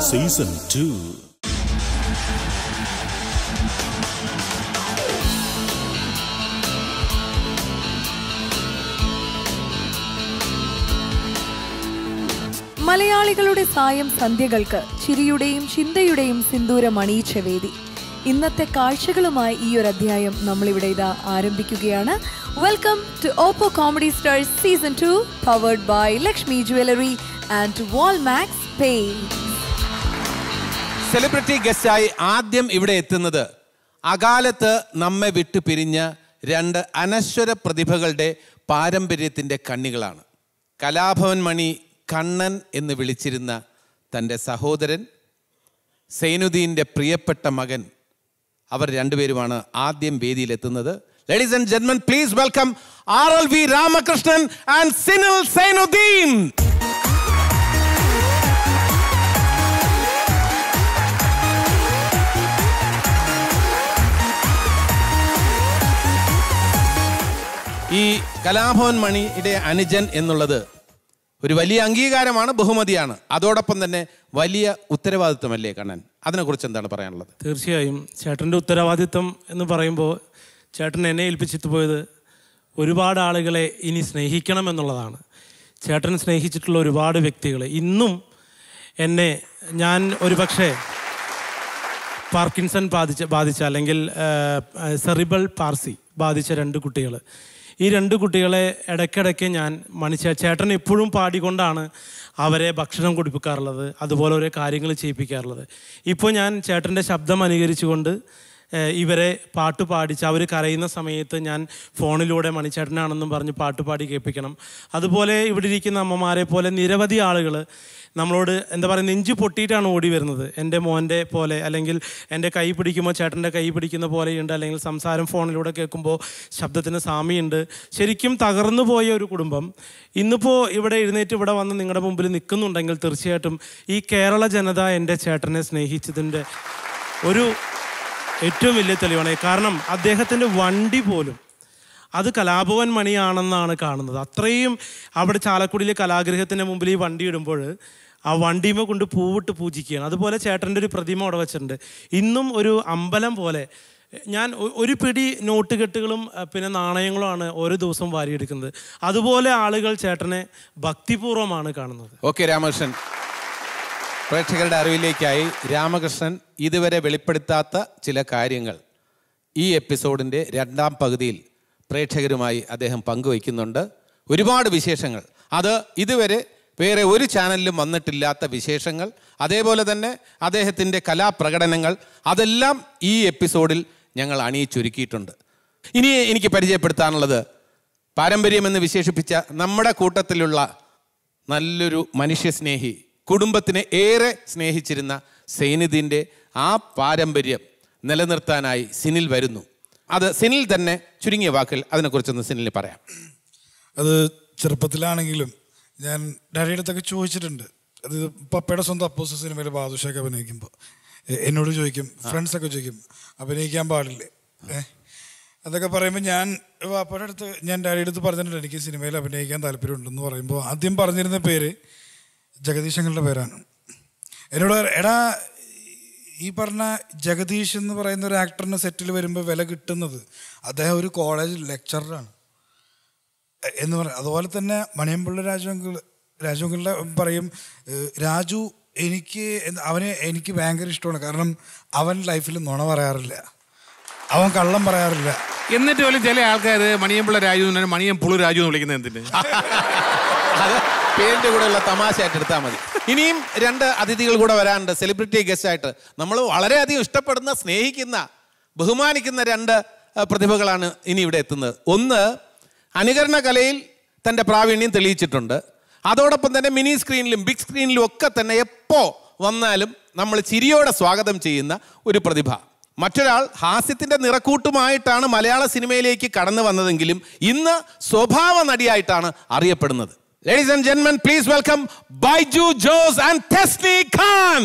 Season two മലയാളികളുടെ സായം സന്ധ്യകൾക്ക് ചിരിയുടെയും ചിന്തയുടെയും സിന്ദൂരം അണിയിച്ച വേദി ഇന്നത്തെ കാഴ്ചകളുമായി ഈ ഒരു അധ്യായം നമ്മളിവിടെ ഇതാ ആരംഭിക്കുകയാണ് welcome to Oppo comedy stars season two powered by Lakshmi jewellery and Walmax pay celebrity ഗസ്റ്റായി ആദ്യം ഇവിടെ എത്തുന്നത് അകാലത്ത് നമ്മെ വിട്ടു പിരിഞ്ഞ രണ്ട് അനശ്വര പ്രതിഭകളുടെ പാരമ്പര്യത്തിൻ്റെ കണ്ണികളാണ് കലാഭവൻ മണി കണ്ണൻ എന്ന് വിളിച്ചിരുന്ന തൻ്റെ സഹോദരൻ സൈനുദ്ദീൻ്റെ പ്രിയപ്പെട്ട മകൻ അവർ രണ്ടുപേരുമാണ് ആദ്യം വേദിയിലെത്തുന്നത് ലേഡീസ് ആൻഡ് ജെന്മൻ please welcome R L V Ramakrishnan and Sinil Sainudeen ഈ കലാഭവൻ മണിയുടെ അനുജൻ എന്നുള്ളത് ഒരു വലിയ അംഗീകാരമാണ് ബഹുമതിയാണ് അതോടൊപ്പം തന്നെ വലിയ ഉത്തരവാദിത്വമല്ലേ കണ്ണൻ അതിനെക്കുറിച്ച് എന്താണ് പറയാനുള്ളത് തീർച്ചയായും ചേട്ടൻ്റെ ഉത്തരവാദിത്വം എന്ന് പറയുമ്പോൾ ചേട്ടൻ എന്നെ ഏൽപ്പിച്ചിട്ട് പോയത് ഒരുപാട് ആളുകളെ ഇനി സ്നേഹിക്കണം എന്നുള്ളതാണ് ചേട്ടൻ സ്നേഹിച്ചിട്ടുള്ള ഒരുപാട് വ്യക്തികൾ ഇന്നും എന്നെ ഞാൻ ഒരു പക്ഷേ പാർക്കിൻസൺ ബാധിച്ച ബാധിച്ച അല്ലെങ്കിൽ സെറിബൽ പാർസി ബാധിച്ച രണ്ട് കുട്ടികൾ ഈ രണ്ട് കുട്ടികളെ ഇടയ്ക്കിടയ്ക്ക് ഞാൻ മണിച്ച ചേട്ടൻ എപ്പോഴും പാടിക്കൊണ്ടാണ് അവരെ ഭക്ഷണം കൊടുപ്പിക്കാറുള്ളത് അതുപോലെ ഓരോ കാര്യങ്ങൾ ചെയ്യിപ്പിക്കാറുള്ളത് ഇപ്പോൾ ഞാൻ ചേട്ടൻ്റെ ശബ്ദം അനുകരിച്ചുകൊണ്ട് ഏഹ്, ഇവരെ പാട്ട് പാടിച്ച് അവർ കരയുന്ന സമയത്ത് ഞാൻ ഫോണിലൂടെ മണിച്ചേട്ടനാണെന്നും പറഞ്ഞ് പാട്ട് പാടി കേൾപ്പിക്കണം അതുപോലെ ഇവിടെ ഇരിക്കുന്ന അമ്മമാരെ പോലെ നിരവധി ആളുകൾ നമ്മളോട് എന്താ പറയുക നെഞ്ചു പൊട്ടിയിട്ടാണ് ഓടി വരുന്നത് എൻ്റെ മോൻ്റെ പോലെ അല്ലെങ്കിൽ എൻ്റെ കൈ പിടിക്കുമ്പോൾ ചേട്ടൻ്റെ കൈ പിടിക്കുന്ന പോലെയുണ്ട് അല്ലെങ്കിൽ സംസാരം ഫോണിലൂടെ കേൾക്കുമ്പോൾ ശബ്ദത്തിന് സാമ്യമുണ്ട് ശരിക്കും തകർന്നു പോയ ഒരു കുടുംബം ഇന്നിപ്പോൾ ഇവിടെ എഴുന്നേറ്റ് ഇവിടെ വന്ന് നിങ്ങളുടെ മുമ്പിൽ നിൽക്കുന്നുണ്ടെങ്കിൽ തീർച്ചയായിട്ടും ഈ കേരള ജനത എൻ്റെ ചേട്ടനെ സ്നേഹിച്ചതിൻ്റെ ഒരു ഏറ്റവും വലിയ തെളിവാണ് കാരണം അദ്ദേഹത്തിൻ്റെ വണ്ടി പോലും അത് കലാഭവൻ മണിയാണെന്നാണ് കാണുന്നത് അത്രയും അവിടെ ചാലക്കുടിയിലെ കലാഗ്രഹത്തിൻ്റെ മുമ്പിൽ ഈ വണ്ടി ഇടുമ്പോൾ ആ വണ്ടിമ കൊണ്ട് പൂവിട്ട് പൂജിക്കുകയാണ് അതുപോലെ ചേട്ടൻ്റെ ഒരു പ്രതിമ അവിടെ വെച്ചിട്ടുണ്ട് ഇന്നും ഒരു അമ്പലം പോലെ ഞാൻ ഒ- ഒരു പിടി നോട്ടുകെട്ടുകളും അഹ് പിന്നെ നാണയങ്ങളുമാണ് ഓരോ ദിവസവും വാരിയെടുക്കുന്നത് അതുപോലെ ആളുകൾ ചേട്ടനെ ഭക്തിപൂർവ്വമാണ് കാണുന്നത് ഓക്കെ രാമകൃഷ്ണൻ പ്രേക്ഷകരുടെ അറിവിലേക്കായി രാമകൃഷ്ണൻ ഇതുവരെ വെളിപ്പെടുത്താത്ത ചില കാര്യങ്ങൾ ഈ എപ്പിസോഡിൻ്റെ രണ്ടാം പകുതിയിൽ പ്രേക്ഷകരുമായി അദ്ദേഹം പങ്കുവയ്ക്കുന്നുണ്ട് ഒരുപാട് വിശേഷങ്ങൾ അത് ഇതുവരെ വേറെ ഒരു ചാനലിലും വന്നിട്ടില്ലാത്ത വിശേഷങ്ങൾ അതേപോലെ തന്നെ അദ്ദേഹത്തിൻ്റെ കലാപ്രകടനങ്ങൾ അതെല്ലാം ഈ എപ്പിസോഡിൽ ഞങ്ങൾ അണിയിച്ചൊരുക്കിയിട്ടുണ്ട് ഇനി എനിക്ക് പരിചയപ്പെടുത്താനുള്ളത് പാരമ്പര്യമെന്ന് വിശേഷിപ്പിച്ച നമ്മുടെ കൂട്ടത്തിലുള്ള നല്ലൊരു മനുഷ്യസ്നേഹി കുടുംബത്തിനെ ഏറെ സ്നേഹിച്ചിരുന്ന സൈനിധിൻ്റെ ആ പാരമ്പര്യം നിലനിർത്താനായി സിനിൽ വരുന്നു അത് സിനിൽ തന്നെ ചുരുങ്ങിയ വാക്കിൽ അതിനെക്കുറിച്ചൊന്ന് സിനിലിന് പറയാം അത് ചെറുപ്പത്തിലാണെങ്കിലും ഞാൻ ഡാഡിയുടെ അടുത്തൊക്കെ ചോദിച്ചിട്ടുണ്ട് അത് പപ്പയുടെ സ്വന്തം അപ്പോസ് സിനിമയിൽ ബാദുഷയൊക്കെ അഭിനയിക്കുമ്പോൾ എ- എന്നോട് ചോദിക്കും ഫ്രണ്ട്സൊക്കെ ചോദിക്കും അഭിനയിക്കാൻ പാടില്ലേ ഏ അതൊക്കെ പറയുമ്പോൾ ഞാൻ പാപ്പയുടെ അടുത്ത് ഞാൻ ഡാഡിയുടെ അടുത്ത് പറഞ്ഞിട്ടുണ്ട് എനിക്ക് സിനിമയിൽ അഭിനയിക്കാൻ താല്പര്യമുണ്ടെന്ന് പറയുമ്പോൾ ആദ്യം പറഞ്ഞിരുന്ന പേര് ജഗദീശങ്ങളുടെ പേരാണ് എന്നോട് പറ- എടാ ഈ പറഞ്ഞ ജഗദീഷ് എന്ന് പറയുന്ന ഒരു ആക്ടറിന് സെറ്റിൽ വരുമ്പോൾ വില കിട്ടുന്നത് അദ്ദേഹം ഒരു കോളേജ് ലെക്ചറാണ് എന്ന് പറയാം അതുപോലെ തന്നെ മണിയമ്പിള്ള രാജുവങ്കിൾ രാജുവങ്കിളിൻ്റെ പറയും ഏഹ്, രാജു എനിക്ക് എന്ത് അവന് എനിക്ക് ഭയങ്കര ഇഷ്ടമാണ് കാരണം അവൻ ലൈഫിൽ നുണ പറയാറില്ല അവൻ കള്ളം പറയാറില്ല എന്നിട്ട് പോലും ചില ആൾക്കാർ മണിയമ്പിള്ള രാജു എന്ന് പറഞ്ഞാൽ മണിയം പുളു രാജു എന്ന് വിളിക്കുന്നത് എന്തിന് അത് പേരിന്റെ കൂടെയുള്ള തമാശയായിട്ട് എടുത്താൽ മതി ഇനിയും രണ്ട് അതിഥികൾ കൂടെ വരാനുണ്ട് സെലിബ്രിറ്റി ഗസ്റ്റ് ആയിട്ട് നമ്മൾ വളരെയധികം ഇഷ്ടപ്പെടുന്ന സ്നേഹിക്കുന്ന ബഹുമാനിക്കുന്ന രണ്ട് അഹ്, പ്രതിഭകളാണ് ഇനി ഇവിടെ എത്തുന്നത് ഒന്ന് അനുകരണ കലയിൽ തൻ്റെ പ്രാവീണ്യം തെളിയിച്ചിട്ടുണ്ട് അതോടൊപ്പം തന്നെ മിനി സ്ക്രീനിലും ബിഗ് സ്ക്രീനിലും ഒക്കെ തന്നെ എപ്പോ വന്നാലും നമ്മൾ ചിരിയോടെ സ്വാഗതം ചെയ്യുന്ന ഒരു പ്രതിഭ മറ്റൊരാൾ ഹാസ്യത്തിന്റെ നിറക്കൂട്ടുമായിട്ടാണ് മലയാള സിനിമയിലേക്ക് കടന്നു വന്നതെങ്കിലും ഇന്ന് സ്വഭാവ നടിയായിട്ടാണ് അറിയപ്പെടുന്നത് ലേഡീസ് ആൻഡ് ജെന്മൻ please welcome Baiju Jose and Thesni Khan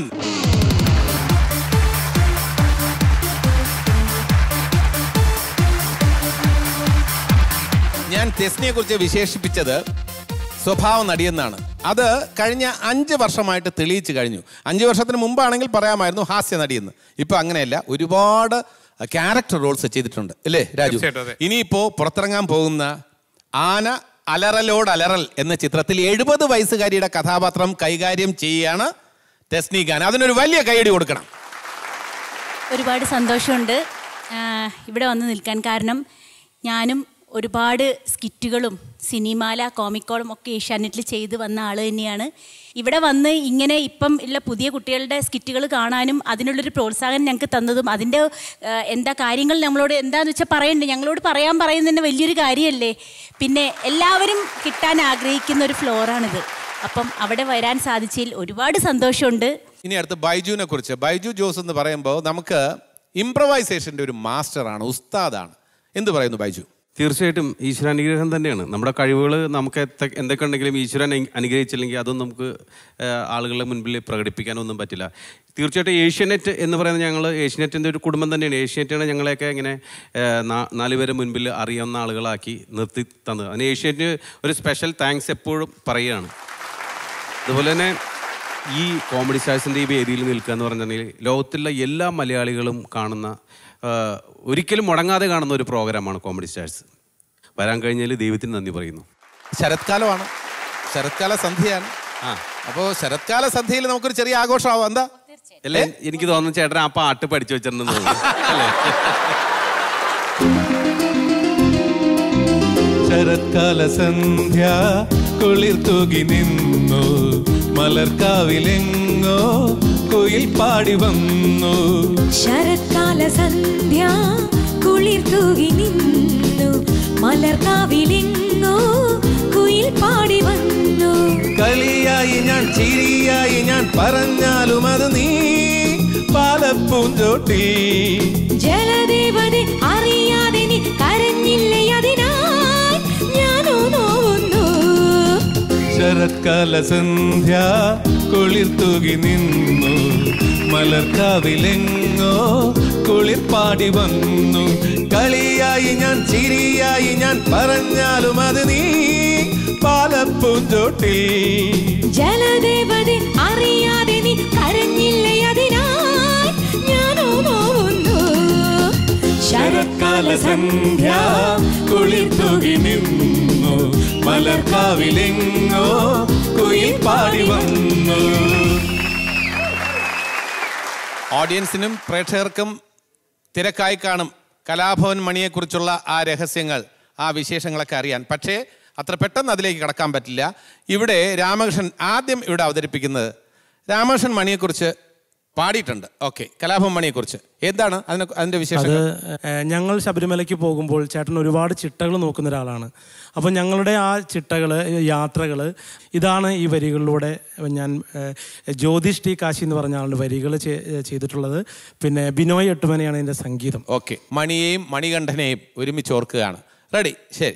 ഞാൻ തെസ്നിയെ കുറിച്ച് വിശേഷിപ്പിച്ചത് സ്വഭാവ നടിയെന്നാണ് അത് കഴിഞ്ഞ അഞ്ച് വർഷമായിട്ട് തെളിയിച്ചു കഴിഞ്ഞു അഞ്ച് വർഷത്തിന് മുമ്പാണെങ്കിൽ പറയാമായിരുന്നു ഹാസ്യ നടിയെന്ന് ഇപ്പൊ അങ്ങനെയല്ല ഒരുപാട് ക്യാരക്ടർ റോൾസ് ചെയ്തിട്ടുണ്ട് അല്ലേ രാജു തീർച്ചയായിട്ടും അതെ. ഇനിയിപ്പോ പുറത്തിറങ്ങാൻ പോകുന്ന ആന അലറലോട് അലറൽ എന്ന ചിത്രത്തിൽ എഴുപത് വയസ്സുകാരിയുടെ കഥാപാത്രം കൈകാര്യം ചെയ്യുകയാണ് ടെസ്നി ഖാൻ അതിനൊരു വലിയ കൈയടി കൊടുക്കണം ഒരുപാട് സന്തോഷമുണ്ട് ആ, ഇവിടെ വന്ന് നിൽക്കാൻ കാരണം ഞാനും ഒരുപാട് സ്കിറ്റുകളും സിനിമാല കോമിക്കോളും ഒക്കെ ഏഷ്യാനെറ്റിൽ ചെയ്ത് വന്ന ആൾ തന്നെയാണ് ഇവിടെ വന്ന് ഇങ്ങനെ ഇപ്പം ഉള്ള പുതിയ കുട്ടികളുടെ സ്കിറ്റുകൾ കാണാനും അതിനുള്ളൊരു പ്രോത്സാഹനം ഞങ്ങൾക്ക് തന്നതും അതിൻ്റെ ആ, എന്താ കാര്യങ്ങൾ നമ്മളോട് എന്താന്ന് വെച്ചാൽ പറയണ്ടേ ഞങ്ങളോട് പറയാൻ പറയുന്നതന്നെ വലിയൊരു കാര്യമല്ലേ പിന്നെ എല്ലാവരും കിട്ടാൻ ആഗ്രഹിക്കുന്ന ഒരു ഫ്ലോറാണിത് അപ്പം അവിടെ വരാൻ സാധിച്ചതിൽ ഒരുപാട് സന്തോഷമുണ്ട് ഇനി അടുത്ത് ബൈജുവിനെ കുറിച്ച് ബൈജു ജോസ് എന്ന് പറയുമ്പോൾ നമുക്ക് ഇംപ്രവൈസേഷന്റെ ഒരു മാസ്റ്ററാണ് ഉസ്താദാണ് എന്ത് പറയുന്നു ബൈജു തീർച്ചയായിട്ടും ഈശ്വരാനുഗ്രഹം തന്നെയാണ് നമ്മുടെ കഴിവുകൾ നമുക്ക് എത്ത എന്തൊക്കെ ഉണ്ടെങ്കിലും ഈശ്വരൻ അനു- അനുഗ്രഹിച്ചില്ലെങ്കിൽ അതൊന്നും നമുക്ക് ആ, ആളുകളുടെ മുൻപിൽ പ്രകടിപ്പിക്കാനൊന്നും പറ്റില്ല തീർച്ചയായിട്ടും ഏഷ്യാനെറ്റ് എന്ന് പറയുന്നത് ഞങ്ങൾ ഏഷ്യാനെറ്റിൻ്റെ ഒരു കുടുംബം തന്നെയാണ് ഏഷ്യാനെറ്റാണ് ഞങ്ങളെയൊക്കെ ഇങ്ങനെ ആ, നാ- നാലുപേരെ മുൻപിൽ അറിയാവുന്ന ആളുകളാക്കി നിർത്തി തന്നത് അതിന് ഏഷ്യാനെറ്റ് ഒരു സ്പെഷ്യൽ താങ്ക്സ് എപ്പോഴും പറയുകയാണ് അതുപോലെ തന്നെ ഈ കോമഡി സ്റ്റാഴ്സിൻ്റെ ഈ വേദിയിൽ നിൽക്കുക എന്ന് പറഞ്ഞിട്ടുണ്ടെങ്കിൽ ലോകത്തിലുള്ള എല്ലാ മലയാളികളും കാണുന്ന ആ, ഒരിക്കലും മുടങ്ങാതെ കാണുന്ന ഒരു പ്രോഗ്രാമാണ് കോമഡി സ്റ്റാഴ്സ് വരാൻ കഴിഞ്ഞാൽ ദൈവത്തിന് നന്ദി പറയുന്നു ശരത്കാലമാണ് ശരത്കാല സന്ധ്യയാണ് ആ അപ്പോൾ ശരത്കാല സന്ധ്യയിൽ നമുക്കൊരു ചെറിയ ആഘോഷമാവും എന്താ അല്ലേ എനിക്ക് തോന്നുന്നു ചേട്ടൻ ആ പാട്ട് പഠിച്ചു വെച്ചിട്ടുണ്ടെന്ന് തോന്നുന്നു അല്ലേ ശരത്കാല സന്ധ്യ കുളിർ തൂകി നിന്നു മലർക്കാവിലെങ്ങോ കുയിൽ പാടി വന്നു ശരത്കാല സന്ധ്യ കുളിർ തൂകി നിന്നു മലർക്കാവിലെങ്ങോ കുയിൽ പാടി വന്നു കളിയായി ഞാൻ ചിരിയായി ഞാൻ പറഞ്ഞാലും അത് നീ പാലപ്പൂഞ്ചോട്ടി ജലദേവനെ അറിയാതെ നീ കരഞ്ഞില്ലേ അതിനാൽ ഞാനോ നോവുന്നു ശരത്കാല സന്ധ്യ കുളിർ തൂകി നിന്നു മലർക്കാവിലെങ്ങോ കുളിർ പാടി വന്നു കളിയായി ഞാൻ ചിരിയായി ഞാൻ പറഞ്ഞാലും അത് നീ പാലപ്പൂഞ്ചോട്ടി ജലദേവനെ അറിയാതെ നീ കരഞ്ഞില്ലേ അതിനാൽ ഞാനോ നോവുന്നു ശരത്കാല സന്ധ്യ കുളിർ തൂകി നിന്നു മലർക്കാവിലെങ്ങോ കുയിൽ പാടി വന്നു ഓഡിയൻസിനും പ്രേക്ഷകർക്കും തിരക്കായി കാണും കലാഭവൻ മണിയെക്കുറിച്ചുള്ള ആ രഹസ്യങ്ങൾ ആ വിശേഷങ്ങളൊക്കെ അറിയാൻ പക്ഷേ അത്ര പെട്ടെന്ന് അതിലേക്ക് കടക്കാൻ പറ്റില്ല ഇവിടെ രാമകൃഷ്ണൻ ആദ്യം ഇവിടെ അവതരിപ്പിക്കുന്നത് രാമകൃഷ്ണൻ മണിയെക്കുറിച്ച് പാടിയിട്ടുണ്ട് ഓക്കെ കലാഭവൻ മണിയെക്കുറിച്ച് എന്താണ് അതിനെ അതിൻ്റെ അത് വിശേഷങ്ങൾ ഏഹ്, ഞങ്ങൾ ശബരിമലയ്ക്ക് പോകുമ്പോൾ ചേട്ടൻ ഒരുപാട് ചിട്ടകൾ നോക്കുന്ന ഒരാളാണ് അപ്പോൾ ഞങ്ങളുടെ ആ ചിട്ടകൾ യാത്രകൾ ഇതാണ് ഈ വരികളിലൂടെ ഞാൻ ഏഹ്, ജ്യോതിഷ് ടി കാശി എന്ന് പറഞ്ഞ ആളുടെ വരികൾ ചെയ്തിട്ടുള്ളത് പിന്നെ ബിനോയ് എട്ടുമനയാണ് ഇതിൻ്റെ സംഗീതം ഓക്കെ മണിയെയും മണികണ്ഠനെയും ഒരുമിച്ച് ഓർക്കുകയാണ് റെഡി ശരി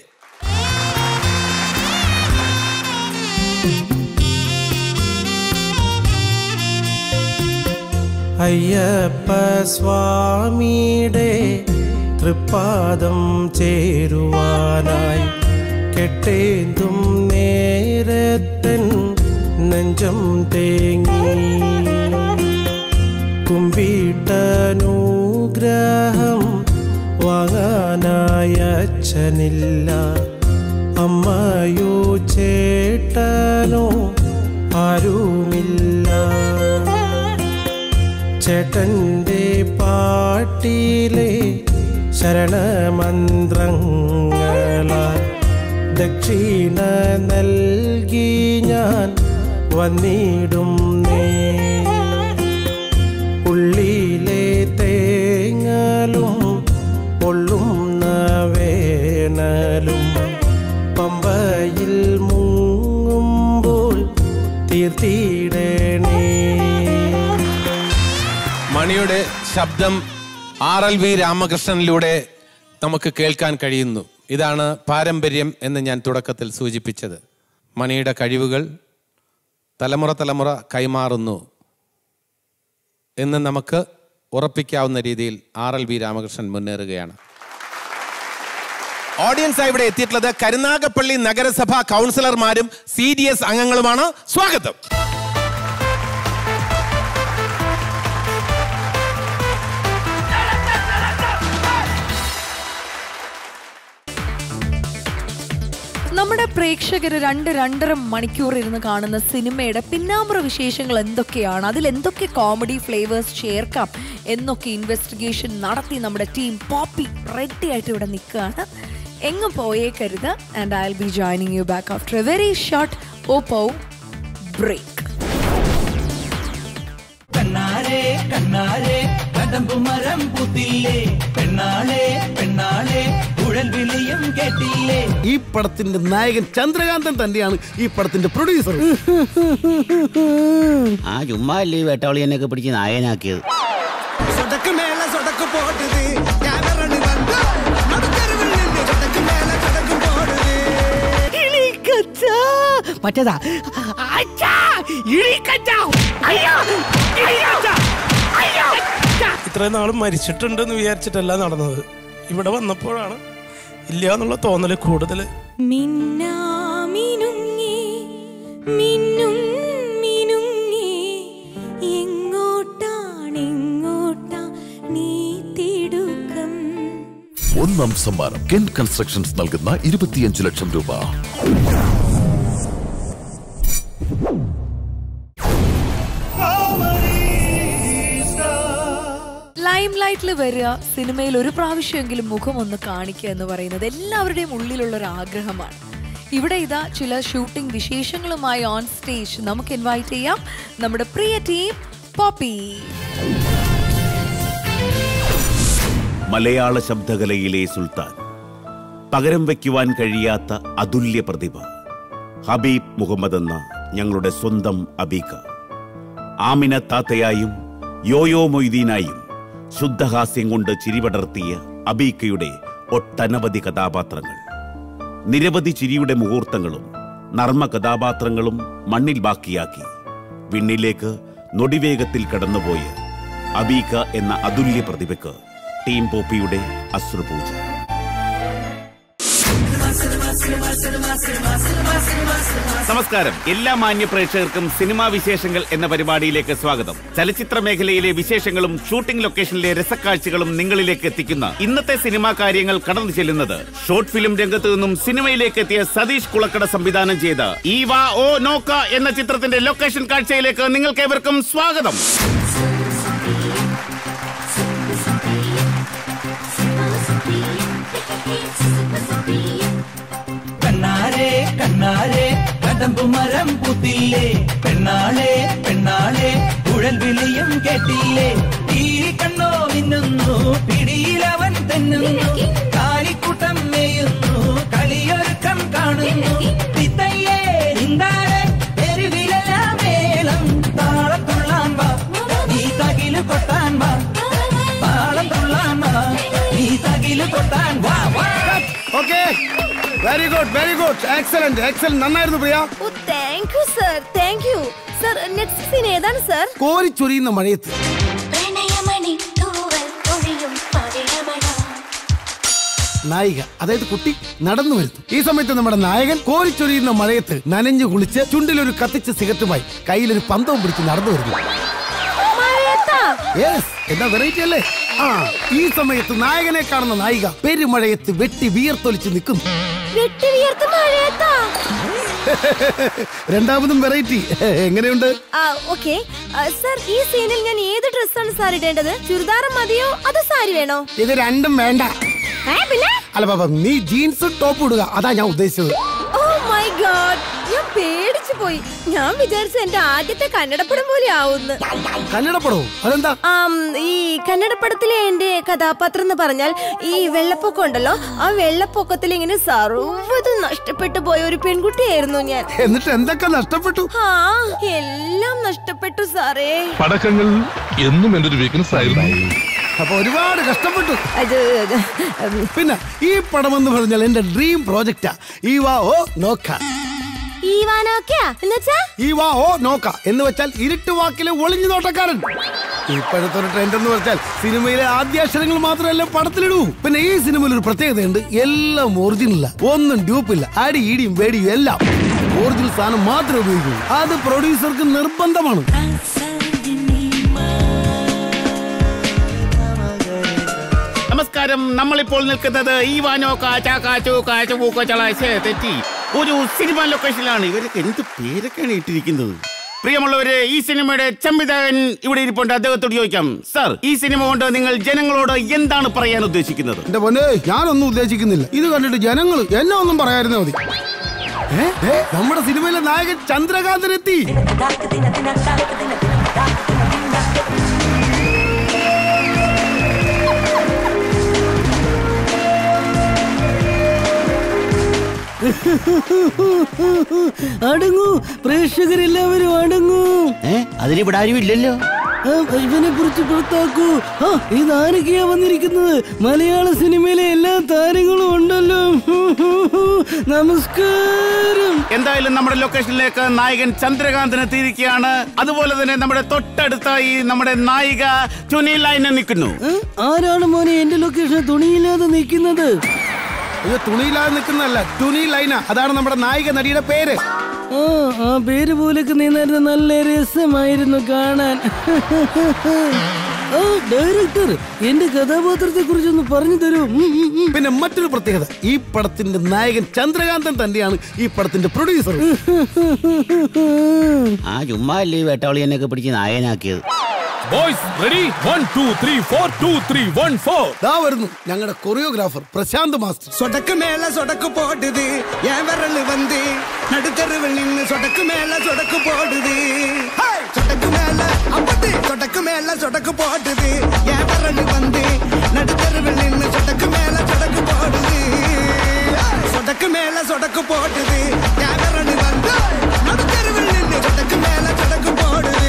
അയ്യപ്പ സ്വാമിയുടെ തൃപ്പാദം ചേരുവാനായി കെട്ടേന്തും നേരത്തൻ നെഞ്ചം തേങ്ങി കുമ്പിട്ടനുഗ്രഹം വാങ്ങാനായ അച്ഛനില്ല അമ്മയോ ചേട്ടനോ ആരുമില്ല ചേട്ടൻ്റെ പാട്ടിലെ ശരണമന്ത്രങ്ങളാൽ ദക്ഷിണ നൽകി ഞാൻ വന്നിടും നേ ഉള്ളിലെ തേങ്ങലും പൊള്ളുന്ന വേനലും പമ്പയിൽ മുങ്ങുമ്പോൾ തീർത്തിടണേ മണിയുടെ ശബ്ദം ആർ എൽ വി രാമകൃഷ്ണനിലൂടെ നമുക്ക് കേൾക്കാൻ കഴിയുന്നു ഇതാണ് പാരമ്പര്യം എന്ന് ഞാൻ തുടക്കത്തിൽ സൂചിപ്പിച്ചത് മണിയുടെ കഴിവുകൾ തലമുറ തലമുറ കൈമാറുന്നു എന്ന് നമുക്ക് ഉറപ്പിക്കാവുന്ന രീതിയിൽ ആർ എൽ വി രാമകൃഷ്ണൻ മുന്നേറുകയാണ് ഓഡിയൻസ് ഇവിടെ എത്തിയിട്ടുള്ളത് കരുനാഗപ്പള്ളി നഗരസഭ കൗൺസിലർമാരും സി ഡി എസ് അംഗങ്ങളുമാണ് സ്വാഗതം നമ്മുടെ പ്രേക്ഷകർ രണ്ട് രണ്ടര മണിക്കൂർ ഇരുന്ന് കാണുന്ന സിനിമയുടെ പിന്നാമ്പുറ വിശേഷങ്ങൾ എന്തൊക്കെയാണ് അതിൽ എന്തൊക്കെ കോമഡി ഫ്ലേവേഴ്സ് ചേർക്കാം എന്നൊക്കെ ഇൻവെസ്റ്റിഗേഷൻ നടത്തി നമ്മുടെ ടീം പോപ്പി റെഡി ആയിട്ട് ഇവിടെ നിൽക്കുകയാണ് എങ്ങും പോയേക്കരുത് and I will be joining you back after a very short Oppo break കണ്ണാരെ കണ്ണാരെ കടമ്പു മരം പൂത്തില്ലേ പെണ്ണാളെ പെണ്ണാളെ കുഴൽ വിളിയും കേട്ടില്ലേ ഈ പടത്തിന്റെ നായകൻ ചന്ദ്രകാന്തൻ തന്നെയാണ് ഈ പടത്തിന്റെ പ്രൊഡ്യൂസർ ആ ചുമ്മാ അല്ലേ ഈ വേട്ടാവളിയനൊക്കെ പിടിച്ച് നായനാക്കിയത് சொடக்கு மேல சொடக்கு போடுது கேமரணி வந்து நடுத்தருவில் நின்று சொடக்கு மேல சொடக்கு போடுது മറ്റേതാ ഇത്രയും നാൾ മരിച്ചിട്ടുണ്ടെന്ന് വിചാരിച്ചിട്ടല്ല നടന്നത് ഇവിടെ വന്നപ്പോഴാണ് ഇല്ല എന്നുള്ള തോന്നല് കൂടുതൽ മിന്നാമിനുങ്ങി മിന്നും മിനുങ്ങി എങ്ങോട്ടാണെങ്ങോട്ടാ നീ തിടുക്കം ഒന്നാം സമ്മാനം കെൻ കൺസ്ട്രക്ഷൻസ് നൽകുന്ന ഇരുപത്തിയഞ്ച് ലക്ഷം രൂപ ലൈം ലൈറ്റിൽ വരിക സിനിമയിൽ ഒരു പ്രാവശ്യമെങ്കിലും മുഖം ഒന്ന് കാണിക്കുക എന്ന് പറയുന്നത് എല്ലാവരുടെയും ഉള്ളിലുള്ള ഒരു ആഗ്രഹമാണ് ഇവിടെ ഇതാ ചില ഷൂട്ടിംഗ് വിശേഷങ്ങളുമായി ഓൺ സ്റ്റേജ് നമുക്ക് ഇൻവൈറ്റ് ചെയ്യാം നമ്മുടെ പ്രിയ ടീം പോപ്പി മലയാള ശബ്ദകലയിലെ സുൽത്താൻ പകരം വയ്ക്കുവാൻ കഴിയാത്ത അതുല്യ പ്രതിഭ ഹബീബ് മുഹമ്മദ് എന്ന ഞങ്ങളുടെ സ്വന്തം അബീക്ക ആമിന താത്തയായും യോയോ മൊയ്തീനായും ശുദ്ധഹാസ്യം കൊണ്ട് ചിരിപടർത്തിയ അബീക്കയുടെ ഒട്ടനവധി കഥാപാത്രങ്ങൾ നിരവധി ചിരിയുടെ മുഹൂർത്തങ്ങളും നർമ്മ കഥാപാത്രങ്ങളും മണ്ണിൽ ബാക്കിയാക്കി വിണ്ണിലേക്ക് നൊടിവേഗത്തിൽ കടന്നുപോയ അബീക്ക എന്ന അതുല്യ പ്രതിഭയ്ക്ക് ടീം പോപ്പിയുടെ അശ്രുപൂജ നമസ്കാരം എല്ലാ മാന്യ പ്രേക്ഷകർക്കും സിനിമാ വിശേഷങ്ങൾ എന്ന പരിപാടിയിലേക്ക് സ്വാഗതം ചലച്ചിത്ര മേഖലയിലെ വിശേഷങ്ങളും ഷൂട്ടിംഗ് ലൊക്കേഷനിലെ രസക്കാഴ്ചകളും നിങ്ങളിലേക്ക് എത്തിക്കുന്ന ഇന്നത്തെ സിനിമാ കാര്യങ്ങൾ കടന്നു ചെല്ലുന്നത് ഷോർട്ട് ഫിലിം രംഗത്ത് നിന്നും സിനിമയിലേക്ക് എത്തിയ സതീഷ് കുളക്കട സംവിധാനം ചെയ്ത ഈ വാ ഓ നോക്ക എന്ന ചിത്രത്തിന്റെ ലൊക്കേഷൻ കാഴ്ചയിലേക്ക് നിങ്ങൾക്ക് ഏവർക്കും സ്വാഗതം കണ്ണാരെ കണ്ണാരെ കടമ്പു മരം പൂത്തില്ലേ പെണ്ണാളെ പെണ്ണാളെ കുഴൽ വിളിയും കേട്ടില്ലേ ഈ കണ്ണോ മിന്നുന്നു പിടിയിലവൻ തെന്നുന്നു കാലിക്കൂട്ടം മേയുന്നു കളിയൊരുക്കം കാണുന്നു തിത്തയ്യേ നിന്താരെ തെരുവിലെല്ലാം മേളം താളം തുള്ളാൻ വാ നീ തകില് കൊട്ടാൻ വാ താളം തുള്ളാൻ വാ നീ തകില് കൊട്ടാൻ വാ വാ okay very good very good excellent excellent നന്നായിരുന്നു Priya oh thank you sir thank you sir next scene ഏതാണ് സർ കോരിച്ചൊരിയുന്ന മഴയത്ത് പ്രണയമണി തൂവൽ പൊഴിയും പവിഴമഴ നായിക അതായത് കുട്ടി നടന്നു വരുന്നു ഈ സമയത്ത് നമ്മുടെ നായകൻ കോരിച്ചൊരിയുന്ന മഴയത്ത് നനഞ്ഞു കുളിച്ച് ചുണ്ടിലൊരു കത്തിച്ച സിഗരറ്റുമായി കയ്യിലൊരു പന്തവും പിടിച്ച് നടന്നു വരുന്നു യെസ് എന്താ വെറൈറ്റി അല്ലേ ആ ഈ സമയത്ത് നായകനെ കാണുന്ന നായിക പെരുമഴയത്ത് വെട്ടി വിയർത്തൊലിച്ച് നിൽക്കുന്നു വെട്ടി വിയർത്ത് മഴയത്താ രണ്ടാമതും വെറൈറ്റി എങ്ങനെയുണ്ട് ആ ഓക്കെ സർ ഈ സീനിൽ ഞാൻ ഏത് ഡ്രസ്സാണ് സാർ ഇടേണ്ടത് ചുരിദാർ മതിയോ അതോ സാരി വേണോ ഇത് രണ്ടും വേണ്ട ഏ, പിന്നെ അല്ല പാപ്പ നീ ജീൻസും ടോപ്പ് ഇടുക അതാ ഞാൻ ഉദ്ദേശിച്ചത് ഓ മൈ ഗോഡ് ഞാൻ പേടിച്ചു പോയി ഞാൻ വിചാരിച്ചു എന്റെ ആദ്യത്തെ കന്നഡപ്പടം പോലെ ആവുന്നു കന്നഡപ്പടവും അതെന്താ ആം, ഈ കന്നഡപ്പടത്തിലെ എന്റെ കഥാപാത്രം എന്ന് പറഞ്ഞാൽ ഈ വെള്ളപ്പൊക്കം ഉണ്ടല്ലോ ആ വെള്ളപ്പൊക്കത്തിൽ ഇങ്ങനെ സർവ്വതും നഷ്ടപ്പെട്ടു പോയ ഒരു പെൺകുട്ടിയായിരുന്നു ഞാൻ എന്നിട്ട് എന്തൊക്കെ നഷ്ടപ്പെട്ടു ആ എല്ലാം നഷ്ടപ്പെട്ടു സാറേ പടക്കങ്ങൾ എന്നും എൻ്റെ ഒരു വീക്ക്നെസ് ആയിരുന്നു അപ്പൊ ഒരുപാട് കഷ്ടപ്പെട്ടു അത് പിന്നെ ഈ പടം എന്ന് പറഞ്ഞാൽ എന്റെ ഡ്രീം പ്രോജക്റ്റാ ഈ വാ ഓ നോക്ക ഈവാനോക്കെയാ എന്നുവെച്ചാ ഈ വാ ഓ നോക്ക എന്ന് വെച്ചാൽ ഇരുട്ട് വാക്കിലെ ഒളിഞ്ഞു നോട്ടക്കാരൻ ഇപ്പോഴത്തെ ഒരു ട്രെൻഡ് എന്ന് വെച്ചാൽ സിനിമയിലെ ആദ്യാക്ഷരങ്ങൾ മാത്രമല്ല പടത്തിലിടൂ പിന്നെ ഈ സിനിമയിൽ ഒരു പ്രത്യേകതയുണ്ട് എല്ലാം ഒറിജിനല ഒന്നും ഡ്യൂപ്പില്ല അടി ഇടിയും വേടിയും എല്ലാം ഒറിജിനൽ സാധനം മാത്രമേ ഉപയോഗിക്കൂ അത് പ്രൊഡ്യൂസർക്ക് നിർബന്ധമാണ് നമസ്കാരം നമ്മളിപ്പോൾ നിൽക്കുന്നത് ഈവാനോ കാച്ച കാച്ചു കാച്ച പൂക്ക ചളാശേ തെറ്റി ഒരു സിനിമ ലൊക്കേഷനിലാണ് ഇവരൊക്കെ എന്ത് പേരൊക്കെയാണ് ഇട്ടിരിക്കുന്നത് പ്രിയമുള്ളവരെ ഈ സിനിമയുടെ സംവിധായകൻ ഇവിടെ ഇരിപ്പുണ്ട് അദ്ദേഹത്തോട് ചോദിക്കാം സർ ഈ സിനിമ കൊണ്ട് നിങ്ങൾ ജനങ്ങളോട് എന്താണ് പറയാൻ ഉദ്ദേശിക്കുന്നത് എന്റെ പൊന്നെ ഞാനൊന്നും ഉദ്ദേശിക്കുന്നില്ല ഇത് കണ്ടിട്ട് ജനങ്ങൾ എന്നെ ഒന്നും പറയായിരുന്നേ മതി ഏ? ഏ? നമ്മുടെ സിനിമയിലെ നായകൻ ചന്ദ്രകാന്തൻ എത്തി അടങ്ങൂ പ്രേക്ഷകരെല്ലാവരും അടങ്ങൂ അതിലിവിടെ ആരും ഇല്ലല്ലോ ആ, ഇവനെ കുറിച്ച് പുറത്താക്കൂ ആ ഇതാരൊക്കെയാ വന്നിരിക്കുന്നത് മലയാള സിനിമയിലെ എല്ലാ താരങ്ങളും ഉണ്ടല്ലോ നമസ്കാരം എന്തായാലും നമ്മുടെ ലൊക്കേഷനിലേക്ക് നായകൻ ചന്ദ്രകാന്തൻ എത്തിയിരിക്കുകയാണ് അതുപോലെ തന്നെ നമ്മുടെ തൊട്ടടുത്തായി നമ്മുടെ നായിക ചുനി ലൈന നിൽക്കുന്നു ഏ? ആരാണ് മോനെ എന്റെ ലൊക്കേഷൻ തുണിയില്ലാതെ നിൽക്കുന്നത് അയ്യോ തുണിയില്ലാതെ നിൽക്കുന്നതല്ല തുണി ലൈന അതാണ് നമ്മുടെ നായിക നടിയുടെ പേര് ആ ആ പേര് പോലൊക്കെ നിന്നായിരുന്നു നല്ല രസമായിരുന്നു കാണാൻ ആ ഡയറക്ടർ എന്റെ കഥാപാത്രത്തെ കുറിച്ചൊന്ന് പറഞ്ഞു തരൂ ഉം, ഉം, ഉം. പിന്നെ മറ്റൊരു പ്രത്യേകത ഈ പടത്തിന്റെ നായകൻ ചന്ദ്രകാന്തൻ തന്നെയാണ് ഈ പടത്തിന്റെ പ്രൊഡ്യൂസർ ആ ചുമ്മാ അല്ലേ ഈ വേട്ടാവളിയനൊക്കെ പിടിച്ച് നായനാക്കിയത് boys ready one two three four two three one four ദാ വരുന്നു ഞങ്ങളുടെ കൊറിയോഗ്രാഫർ പ്രശാന്ത് മാസ്റ്റർ சொடக்கு மேல சொடக்கு போடுது என் விரல் வந்து நடுத்தருவில் நின்னு சொடக்கு மேல சொடக்கு போடுது ஹேய்! சொடக்கு மேல அப்படி சொடக்கு மேல சொடக்கு போடுது என் விரல் வந்து நடுத்தருவில் நின்னு சொடக்கு மேல சொடக்கு போடுது ஹேய்! சொடக்கு மேல சொடக்கு போடுது என் விரல் வந்து நடுத்தருவில் நின்னு சொடக்கு மேல சொடக்கு போடுது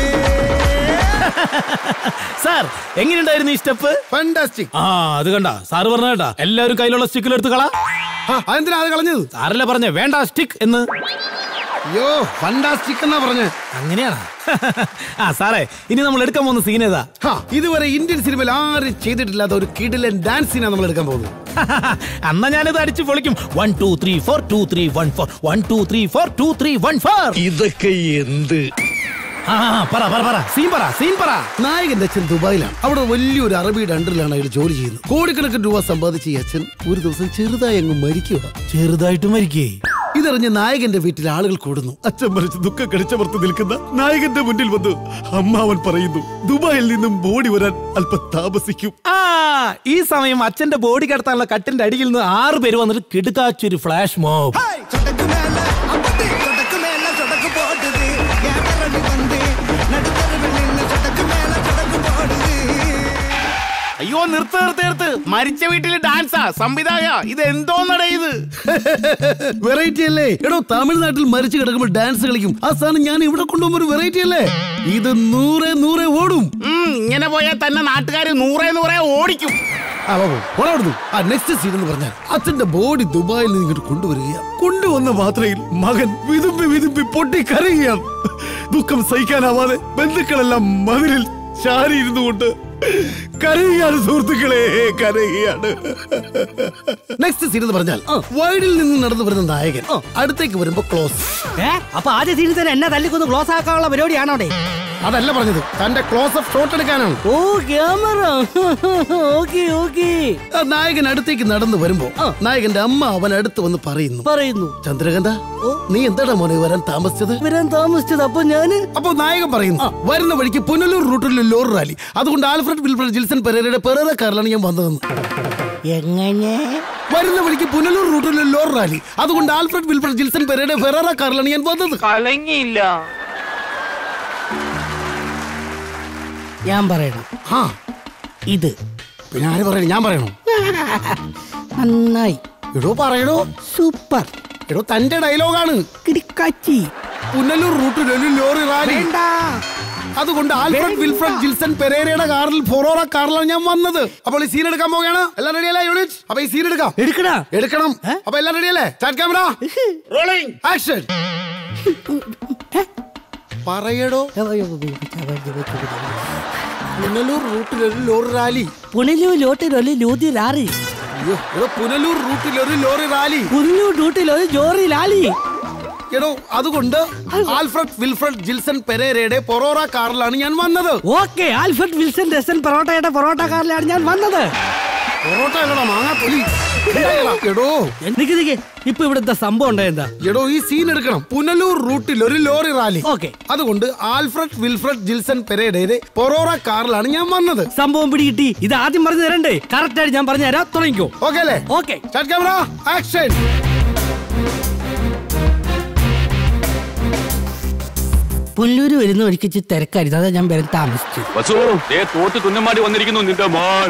സാർ എങ്ങനെയുണ്ടായിരുന്നു ഈ സ്റ്റെപ്പ് ഫാന്റാസ്റ്റിക് ആ അത് കണ്ട സാറ് പറഞ്ഞ കേട്ടാ എല്ലാവരും കയ്യിലുള്ള സ്റ്റിക്കിൽ എടുത്ത് കളാ അതെന്തിനാ അത് കളഞ്ഞത് സാറല്ലേ പറഞ്ഞ വേണ്ട സ്റ്റിക്ക് എന്ന് അയ്യോ ഫണ്ടാസ്റ്റിക് എന്നാ പറഞ്ഞ് അങ്ങനെയാണോ ആ സാറേ ഇനി നമ്മൾ എടുക്കാൻ പോകുന്ന സീൻ ഏതാ ഹാ, ഇതുവരെ ഇന്ത്യൻ സിനിമയിൽ ആരും ചെയ്തിട്ടില്ലാത്ത ഒരു കിടിലൻ ഡാൻസിനാണ് നമ്മൾ എടുക്കാൻ പോകുന്നത് അന്നാ ഞാനിത് അടിച്ചു പൊളിക്കും one two three four two three one four one two three four two three one four ഇതൊക്കെ എന്ത് ആ പറ പറ പറ സീൻ പറ സീൻ പറ നായകന്റെ അച്ഛൻ ദുബായിലാണ് അവിടെ വലിയൊരു അറബിയുടെ അണ്ടറിലാണ് അയാൾ ജോലി ചെയ്യുന്നത് കോടിക്കണക്കിന് രൂപ സമ്പാദിച്ച ഈ അച്ഛൻ ഒരു ദിവസം ചെറുതായി അങ്ങ് മരിക്കുക ചെറുതായിട്ട് മരിക്കേ ഇതറിഞ്ഞ് നായകന്റെ വീട്ടിൽ ആളുകൾ കൂടുന്നു അച്ഛൻ മരിച്ച് ദുഃഖം കടിച്ചമർത്ത് നിൽക്കുന്ന നായകന്റെ മുന്നിൽ വന്ന് അമ്മാവൻ പറയുന്നു ദുബായിൽ നിന്നും ബോഡി വരാൻ അല്പം താമസിക്കും ആ ഈ സമയം അച്ഛന്റെ ബോഡി കടത്താനുള്ള കട്ടിന്റെ അടിയിൽ നിന്ന് ആറ് പേര് വന്നിട്ട് കിടുക്കാച്ചൊരു ഫ്ലാഷ് മോബ് சொடக்கு மேல அப்படி சொடக்கு மேல சொடக்கு போடுது என் விரல் வந்து நடுத்தருவில் நின்னு சொடக்கு மேல சொடக்கு போடுது അയ്യോ നിർത്ത് നിർത്ത് നിർത്ത് മരിച്ച വീട്ടില് ഡാൻസാ സംവിധായ ഇത് എന്തോന്നട ഇത് വെറൈറ്റി അല്ലേ എടോ തമിഴ്നാട്ടിൽ മരിച്ചു കിടക്കുമ്പോൾ ഡാൻസ് കളിക്കും ആ സാധനം ഞാൻ ഇവിടെ കൊണ്ടുപോകുമ്പോൾ ഒരു വെറൈറ്റി അല്ലേ ഇത് നൂറെ നൂറെ ഓടും ഉം, ഇങ്ങനെ പോയാൽ തന്നെ നാട്ടുകാർ നൂറേ നൂറേ ഓടിക്കും ആ, വാ, വാ, പോടാ അവിടുന്ന്. ആ നെക്സ്റ്റ് സീൻ എന്ന് പറഞ്ഞാൽ അച്ഛന്റെ ബോഡി ദുബായിൽ നിന്ന് ഇങ്ങോട്ട് കൊണ്ടുവരികയാണ് കൊണ്ടുവന്ന മാത്രയിൽ മകൻ വിതുമ്പി വിതുമ്പി പൊട്ടി കരയുകയാണ് ദുഃഖം സഹിക്കാനാവാതെ ബന്ധുക്കളെല്ലാം മതിലിൽ ചാരി ഇരുന്നു കൊണ്ട് കരയുകയാണ് സുഹൃത്തുക്കളെ കരയുകയാണ് നെക്സ്റ്റ് സീൻ എന്ന് പറഞ്ഞാൽ വൈഡിൽ നിന്ന് നടന്നു വരുന്ന നായകൻ അടുത്തേക്ക് വരുമ്പോ ക്ലോസ് ഏ അപ്പൊ ആദ്യ സീനിൽ തന്നെ എന്നെ തല്ലിക്കൊന്ന് ക്ലോസ് ആക്കാനുള്ള പരിപാടിയാണോ അവിടെ അതല്ല പറഞ്ഞത് തന്റെ ക്ലോസ് അപ്പ് ഷോട്ട് എടുക്കാനാണ് ഓ ക്യാമറ ഓക്കെ ഓക്കെ ആ നായകൻ അടുത്തേക്ക് നടന്നു വരുമ്പോ നായകന്റെ അമ്മ അവൻ അടുത്ത് വന്ന് പറയുന്നു പറയുന്നു ചന്ദ്രകന്ത നീ എന്താടാ മോനെ വരാൻ താമസിച്ചത് വരാൻ താമസിച്ചത് അപ്പൊ ഞാന് അപ്പൊ നായകൻ പറയുന്നു വരുന്ന വഴിക്ക് പുനലൂർ റൂട്ടിൽ ലോറി റാലി അതുകൊണ്ട് ആൽഫ്രഡ് വിൽഫ്രഡ് ജിൽസൺ പെരേരയുടെ പെരേര കാറിലാണ് ഞാൻ വന്നതെന്ന് എങ്ങനെ വരുന്ന വഴിക്ക് പുനലൂർ റൂട്ടിൽ ലോറി റാലി അതുകൊണ്ട് ആൽഫ്രഡ് വിൽഫ്രഡ് ജിൽസൺ പെരേരയുടെ ഫെറേറ കാറിലാണ് ഞാൻ വന്നത് കലങ്ങിയില്ല ഞാൻ പറയണം ആ ഇത് പിന്നെ ആര് പറയണം ഞാൻ പറയണോ നന്നായി എടോ പറയണോ സൂപ്പർ എടോ തന്റെ ഡയലോഗാണ് കിടക്കാച്ചി പുനലൂർ റൂട്ടിൽ ഒരു ലോറി റാലി അതുകൊണ്ട് ആൽഫ്രഡ് വിൽഫ്രഡ് ജിൽസൺ പെരേരയുടെ കാറിൽ ഫൊറോറ കാറിലാണ് ഞാൻ വന്നത് അപ്പോൾ ഈ സീൻ എടുക്കാൻ പോവുകയാണ് എല്ലാം റെഡിയല്ലേ യൂണിറ്റ് അപ്പൊ ഈ സീൻ എടുക്കാം എടുക്കടാ എടുക്കണം അപ്പൊ എല്ലാം റെഡിയല്ലേ സ്റ്റാർട്ട് ക്യാമറ റോളിംഗ് ആക്ഷൻ പറയടോ പുനലൂർ റൂട്ടിൽ ഒരു ലോറി റാലി പുനലൂർ ലോട്ടിൽ ഒരു ലൂതി ലാറി അയ്യോ എടോ പുനലൂർ റൂട്ടിൽ ഒരു ലോറി റാലി പുനലൂർ റൂട്ടിൽ ഒരു ജോറി ലാലി എടോ അതുകൊണ്ട് ആൽഫ്രഡ് വിൽഫ്രഡ് ജിൽസൺ പെരേരയുടെ പൊറോറ കാറിലാണ് ഞാൻ വന്നത് ഓക്കെ ആൽഫ്രഡ് വിൽസൺ ഡെസൻ പൊറോട്ടയുടെ പൊറോട്ട കാറിലാണ് ഞാൻ വന്നത് പൊറോട്ട അല്ലടാ മാങ്ങാ തൊലി ഉണ്ടായില്ലടാ. എടോ നിക്ക് നിക്ക് ഇപ്പൊ ഇവിടുത്തെ സംഭവം ഉണ്ടായെന്താ എടോ ഈ സീൻ എടുക്കണം പുനലൂർ റൂട്ടിൽ ഒരു ലോറി റാലി ഓക്കെ അതുകൊണ്ട് ആൽഫ്രഡ് വിൽഫ്രഡ് ജിൽസൺ പെരേരയുടെ പൊറോറ കാറിലാണ് ഞാൻ വന്നത് സംഭവം പിടികിട്ടി ഇത് ആദ്യം പറഞ്ഞു തരണ്ടേ കറക്റ്റ് ആയിട്ട് ഞാൻ പറഞ്ഞു തരാം തുടങ്ങിക്കോ ഓക്കെ അല്ലേ ഓക്കെ ക്യാമറ ആക്ഷൻ പുല്ലൂര് വരുന്ന ഒരിക്കച്ച് തിരക്കായിരുന്നു അതാ ഞാൻ വരാൻ താമസിച്ചു വസു ദേ തോട്ട് തുന്നമാടി വന്നിരിക്കുന്നു നിന്റെ മോൻ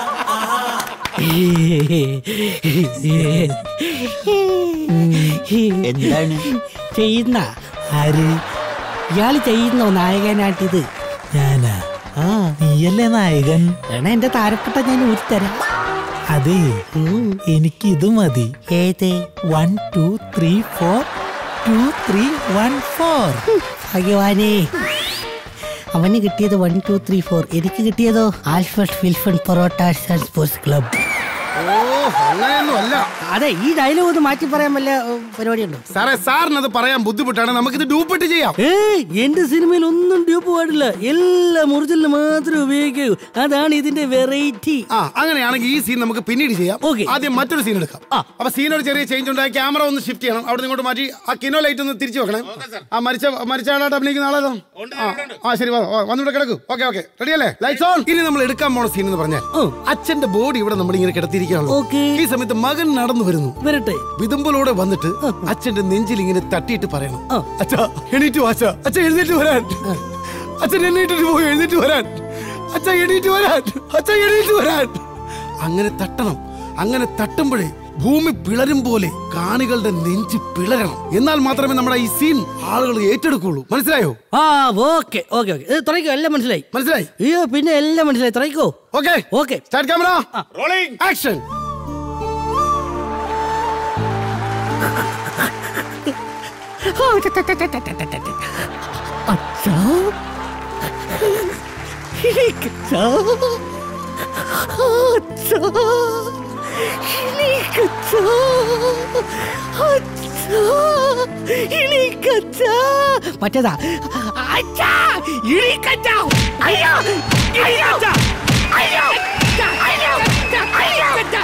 എന്താണ് ചെയ്യുന്ന ആര് ഇയാള് ചെയ്യുന്നോ നായകനായിട്ടിത് ഞാനാ ആ നീയല്ലേ നായകൻ വേണ എന്റെ താരപ്പെട്ട ഞാൻ ഊരിത്തരാം അതെ എനിക്ക് ഇത് മതി ഏത് one two three four two three one four ഭഗവാനേ അവന് കിട്ടിയത് വൺ ടു ത്രീ ഫോർ എനിക്ക് കിട്ടിയതോ ആൽഫർട്ട് ഫിൽഫൺ പൊറോട്ട ആൻഡ് സ്പോർട്സ് ക്ലബ് ഓ അങ്ങനെയൊന്നും അല്ല അതെ ഈ ഡയലോഗ് ഒന്ന് മാറ്റി പറയാൻ വല്ല പരിപാടി ഉണ്ടോ സാറേ സാറിന് അത് പറയാൻ ബുദ്ധിമുട്ടാണ് നമുക്കിത് ഡൂപ്പിട്ട് ചെയ്യാം ഏയ് എന്റെ സിനിമയിൽ ഒന്നും ഡ്യൂപ്പ് പാടില്ല എല്ലാം ഒറിജിനൽ മാത്രമേ ഉപയോഗിക്കൂ അതാണ് ഇതിന്റെ വെറൈറ്റി ആ അങ്ങനെയാണെങ്കിൽ ഈ സീൻ നമുക്ക് പിന്നീട് ചെയ്യാം Okay. ആദ്യം മറ്റൊരു സീൻ എടുക്കാം അപ്പൊ സീൻ ഒരു ചെറിയ ചേഞ്ച് ഉണ്ടായി ക്യാമറ ഒന്ന് ഷിഫ്റ്റ് ചെയ്യണം അവിടെ ഇങ്ങോട്ട് മാറ്റി ആ കിനോ ലൈറ്റ് ഒന്ന് തിരിച്ചു വെക്കണേ ആ മരിച്ച മരിച്ച ആളായിട്ട് അഭിനയിക്കുന്ന ആളേതോ ആ, ആ ശരി വാ, വാ, വന്നിവിടെ കിടക്കൂ ഓക്കെ ഓക്കെ റെഡി അല്ലേ ലൈറ്റ്സ് ഓൺ ഇനി നമ്മൾ എടുക്കാൻ പോണ സീൻ എന്ന് പറഞ്ഞാൽ അച്ഛന്റെ ബോഡി ഇവിടെ നമ്മൾ ഇങ്ങനെ കിടത്തിയിരിക്കുകയാണല്ലോ ഈ സമയത്ത് മകൻ നടന്നു വരുന്നു വരട്ടെ വിതുമ്പലോടെ വന്നിട്ട് അച്ഛന്റെ നെഞ്ചിൽ ഇങ്ങനെ തട്ടിയിട്ട് പറയണം അച്ഛാ എണീറ്റ് വാ അച്ഛാ അച്ഛൻ എഴുന്നേറ്റ് വരാൻ അച്ഛൻ എണ്ണീട്ടിട്ട് പോയി എഴുന്നേറ്റ് വരാൻ അച്ഛൻ എണീറ്റ് വരാൻ അച്ഛൻ എണീറ്റ് വരാൻ അങ്ങനെ തട്ടണം അങ്ങനെ തട്ടുമ്പോഴേ ഭൂമി പിളരും പോലെ കാണികളുടെ നെഞ്ച് പിളരണം എന്നാൽ മാത്രമേ നമ്മുടെ ഈ സീൻ ആളുകൾ ഏറ്റെടുക്കുള്ളൂ മനസ്സിലായോ ആ ഓക്കെ ഓക്കെ ഓക്കെ ഇത് തുടങ്ങിക്കോ എല്ലാം മനസ്സിലായി മനസ്സിലായി അയ്യോ പിന്നെ എല്ലാം മനസ്സിലായി തുടങ്ങിക്കോ okay okay start camera rolling action അച്ഛാ എനിക്കച്ഛാ അച്ഛാ എനിക്കച്ഛാ അച്ഛാ എനിക്കച്ഛാ മറ്റേതാ അച്ഛാ എനിക്കച്ഛാ അയ്യോ അയ്യോ അയ്യോ അയ്യോ അയ്യോ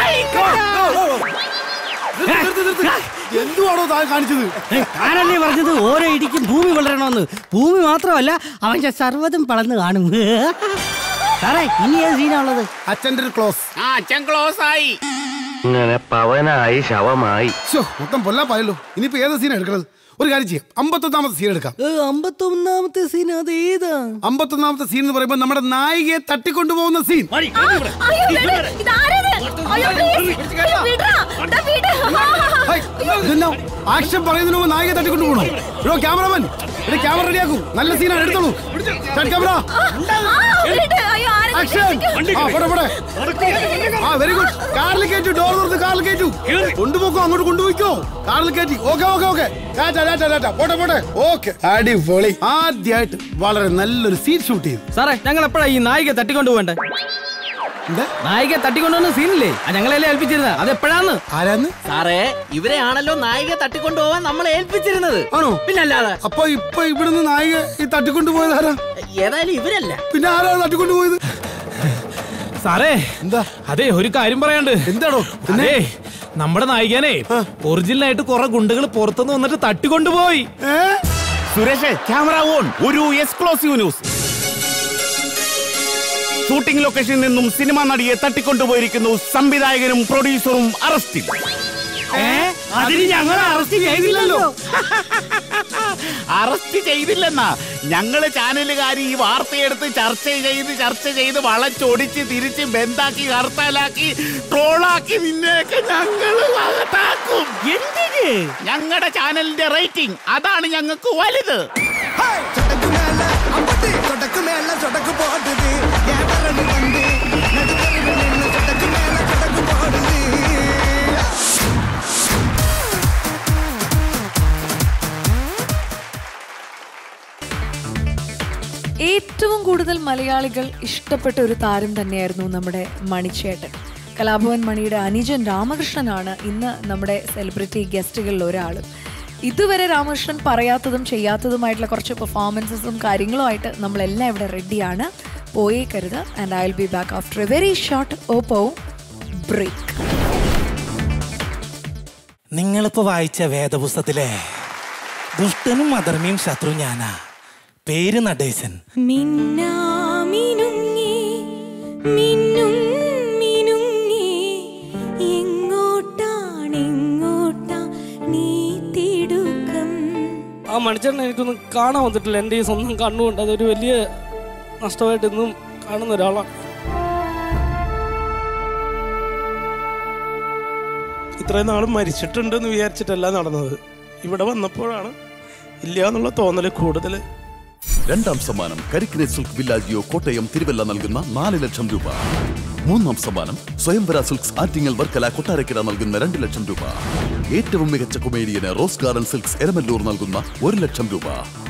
എന്തുവാണോ താൻ കാണിച്ചത് ഞാനല്ലേ പറഞ്ഞത് ഓരോ ഇടിക്കും ഭൂമി വളരണമെന്ന് ഭൂമി മാത്രമല്ല അവന്റെ സർവ്വതും പളന്ന് കാണും സാറേ ഇനി ഏത് സീനാണുള്ളത് അച്ഛന്റെ ഒരു ക്ലോസ് ആ അച്ഛൻ ക്ലോസ് ആയി ഇങ്ങനെ പവനായി ശവമായി ശോ, മൊത്തം പൊല്ലാപ്പായല്ലോ ഇനിയിപ്പോ ഏത് സീൻ എടുക്കണത് ഒരു കാര്യം ചെയ്യാം അമ്പത്തൊന്നാമത്തെ സീൻ എടുക്കാം അമ്പത്തൊന്നാമത്തെ സീൻ അത് ഏതാ അമ്പത്തൊന്നാമത്തെ സീൻ എന്ന് പറയുമ്പോൾ നമ്മുടെ നായികയെ തട്ടിക്കൊണ്ടുപോകുന്ന സീൻ ആക്ഷൻ പറയുന്നതിന് മുമ്പ് നായികയെ തട്ടിക്കൊണ്ടുപോകണോ എടോ ക്യാമറമാൻ ഇവിടെ ക്യാമറ റെഡിയാക്കൂ നല്ല സീനാണ് എടുത്തോളൂ ക്യാമറ ആക്ഷൻ ആ പോടെ പോടെ ആ വെരി ഗുഡ് കാറിൽ കയറ്റു ഡോർ തുറന്ന് കാറിൽ കയറ്റു കൊണ്ടുപോക്കോ അങ്ങോട്ട് കൊണ്ടുപോയിക്കോ കാറിൽ കയറ്റി ഓക്കെ ഓക്കെ ഓക്കെ പോട്ടെ പോട്ടെ ഓക്കെ അടിപൊളി ആദ്യമായിട്ട് വളരെ നല്ലൊരു സീൻ ഷൂട്ട് ചെയ്തു സാറേ ഞങ്ങൾ എപ്പോഴാ ഈ നായിക തട്ടിക്കൊണ്ടു പോകണ്ടേ നായിക തട്ടിക്കൊണ്ടുവന്ന സീനില്ലേ ആ ഞങ്ങളെല്ലാം ഏൽപ്പിച്ചിരുന്നത് അത് എപ്പോഴാന്ന് ആരാന്ന് സാറേ ഇവരെ ആണല്ലോ നായിക തട്ടിക്കൊണ്ടുപോവാൻ നമ്മൾ ഏൽപ്പിച്ചിരുന്നത് ആണോ പിന്നല്ലാതെ അപ്പൊ ഇപ്പൊ ഇവിടുന്ന് നായിക ഈ തട്ടിക്കൊണ്ടുപോയത് ആരാ ഏതായാലും ഇവരല്ല പിന്നെ ആരാ തട്ടിക്കൊണ്ടുപോയത് സാറേ എന്താ അതെ ഒരു കാര്യം പറയാണ്ട് എന്താണോ അതെ നമ്മുടെ നായികനെ ഒറിജിനൽ ആയിട്ട് കുറെ ഗുണ്ടകൾ പുറത്തുനിന്ന് വന്നിട്ട് തട്ടിക്കൊണ്ടുപോയി സുരേഷ് ക്യാമറ ഓൺ ഒരു എക്സ്ക്ലൂസീവ് ന്യൂസ് ഷൂട്ടിംഗ് ലൊക്കേഷനിൽ നിന്നും സിനിമാ നടിയെ തട്ടിക്കൊണ്ടുപോയിരിക്കുന്നു സംവിധായകനും പ്രൊഡ്യൂസറും അറസ്റ്റിൽ അതിന് ഞങ്ങൾ അറസ്റ്റ് ചെയ്തില്ലല്ലോ അറസ്റ്റ് ചെയ്തില്ലെന്നാ ഞങ്ങള് ചാനലുകാർ ഈ വാർത്തയെടുത്ത് ചർച്ച ചെയ്ത് ചർച്ച ചെയ്ത് വളച്ചൊടിച്ച് തിരിച്ച് ബന്ധാക്കി ഹർത്താലാക്കി ട്രോളാക്കി നിന്നെയൊക്കെ ഞങ്ങള് അകത്താക്കും എന്തിന് ഞങ്ങളുടെ ചാനലിന്റെ റേറ്റിംഗ് അതാണ് ഞങ്ങൾക്ക് വലുത് சொடக்கு மேல சொடக்கு போடுது என் விரல் வந்து நடுத்தருவில் நின்னு சொடக்கு மேல சொடக்கு போடுது ഏറ്റവും കൂടുതൽ കൂടുതൽ മലയാളികൾ ഇഷ്ടപ്പെട്ട ഒരു താരം തന്നെയായിരുന്നു നമ്മുടെ മണിച്ചേട്ടൻ കലാഭവൻ മണിയുടെ അനുജൻ രാമകൃഷ്ണനാണ് ഇന്ന് നമ്മുടെ സെലിബ്രിറ്റി ഗസ്റ്റുകളിൽ ഒരാൾ ഇതുവരെ രാമകൃഷ്ണൻ പറയാത്തതും ചെയ്യാത്തതുമായിട്ടുള്ള കുറച്ച് പെർഫോമൻസസും കാര്യങ്ങളുമായിട്ട് നമ്മളെല്ലാം ഇവിടെ റെഡിയാണ് പോയേക്കരുത് and I will be back after a very short Oppo break നിങ്ങളിപ്പോ വായിച്ച വേദപുസ്തകത്തിലെ ദുഷ്ടനും അധർമ്മിയും ശത്രു ഞാനാ പേര് നടേശൻ മിന്നാമിനുങ്ങി മിന്നും മിനുങ്ങി എങ്ങോട്ടാണെങ്ങോട്ടാ നീ തിടുക്കം ആ മണിച്ചേട്ടൻ എനിക്കൊന്നും കാണാൻ വന്നിട്ടില്ല എൻ്റെ ഈ സ്വന്തം കണ്ണുകൊണ്ട് അതൊരു വലിയ നഷ്ടമായിട്ട് ഇന്നും കാണുന്ന ഒരാളാണ് ഇത്രയും നാളും മരിച്ചിട്ടുണ്ടെന്ന് വിചാരിച്ചിട്ടല്ല നടന്നത് ഇവിടെ വന്നപ്പോഴാണ് ഇല്ല എന്നുള്ള തോന്നൽ കൂടുതൽ രണ്ടാം സമ്മാനം കരിക്കിനെ സിൽക്ക് വില്ലാജിയോ കോട്ടയം തിരുവല്ല നൽകുന്ന നാല് ലക്ഷം രൂപ മൂന്നാം സമ്മാനം സ്വയംവര സിൽക്സ് ആറ്റിങ്ങൽ വർക്കല കൊട്ടാരക്കര നൽകുന്ന രണ്ട് ലക്ഷം രൂപ ഏറ്റവും മികച്ച കൊമേഡിയന് റോസ് ഗാർഡൻ സിൽക്സ് എരമല്ലൂർ നൽകുന്ന ഒരു ലക്ഷം രൂപ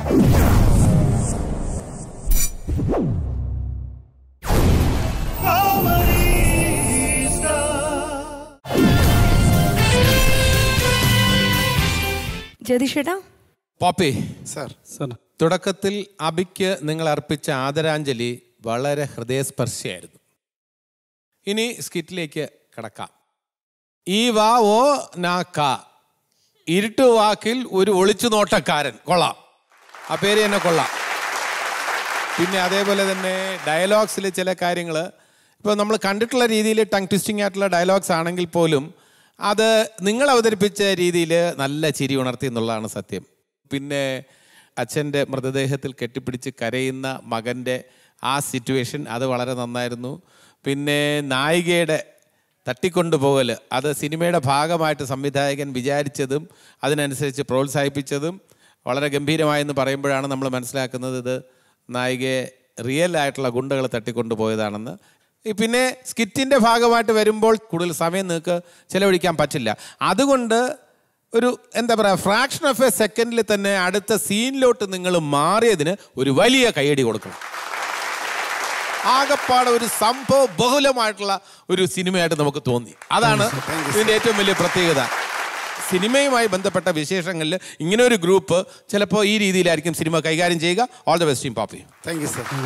ജതീഷേട്ടാ പോപ്പി സാർ സാർ തുടക്കത്തിൽ അബിക്ക് നിങ്ങൾ അർപ്പിച്ച ആദരാഞ്ജലി വളരെ ഹൃദയസ്പർശിയായിരുന്നു ഇനി സ്കിറ്റിലേക്ക് കടക്കാം ഈ വാ ഓ നാ കാ ഇരുട്ടു വാക്കിൽ ഒരു ഒളിച്ചു നോട്ടക്കാരൻ കൊള്ളാം ആ പേര് തന്നെ കൊള്ളാം പിന്നെ അതേപോലെ തന്നെ ഡയലോഗ്സിൽ ചില കാര്യങ്ങൾ ഇപ്പോൾ നമ്മൾ കണ്ടിട്ടുള്ള രീതിയിൽ ടങ് ട്വിസ്റ്റിംഗ് ആയിട്ടുള്ള ഡയലോഗ്സ് ആണെങ്കിൽ പോലും അത് നിങ്ങൾ അവതരിപ്പിച്ച രീതിയിൽ നല്ല ചിരി ഉണർത്തി എന്നുള്ളതാണ് സത്യം പിന്നെ അച്ഛൻ്റെ മൃതദേഹത്തിൽ കെട്ടിപ്പിടിച്ച് കരയുന്ന മകൻ്റെ ആ സിറ്റുവേഷൻ അത് വളരെ നന്നായിരുന്നു പിന്നെ നായികയുടെ തട്ടിക്കൊണ്ടുപോകൽ അത് സിനിമയുടെ ഭാഗമായിട്ട് സംവിധായകൻ വിചാരിച്ചതും അതിനനുസരിച്ച് പ്രോത്സാഹിപ്പിച്ചതും വളരെ ഗംഭീരമായെന്ന് പറയുമ്പോഴാണ് നമ്മൾ മനസ്സിലാക്കുന്നത് ഇത് നായികയെ റിയൽ ആയിട്ടുള്ള ഗുണ്ടകൾ തട്ടിക്കൊണ്ടുപോയതാണെന്ന് ഈ പിന്നെ സ്കിറ്റിൻ്റെ ഭാഗമായിട്ട് വരുമ്പോൾ കൂടുതൽ സമയം നിങ്ങൾക്ക് ചിലവഴിക്കാൻ പറ്റില്ല അതുകൊണ്ട് ഒരു എന്താ പറയുക ഫ്രാക്ഷൻ ഓഫ് എ സെക്കൻഡിൽ തന്നെ അടുത്ത സീനിലോട്ട് നിങ്ങൾ മാറിയതിന് ഒരു വലിയ കൈയടി കൊടുക്കണം ആകപ്പാടെ ഒരു സംഭവ ബഹുലമായിട്ടുള്ള ഒരു സിനിമയായിട്ട് നമുക്ക് തോന്നി അതാണ് ഇതിൻ്റെ ഏറ്റവും വലിയ പ്രത്യേകത സിനിമയുമായി ബന്ധപ്പെട്ട വിശേഷങ്ങളിൽ ഇങ്ങനെ ഒരു ഗ്രൂപ്പ് ചിലപ്പോൾ ഈ രീതിയിലായിരിക്കും സിനിമ കൈകാര്യം ചെയ്യുക all the best team Poppy thank you sir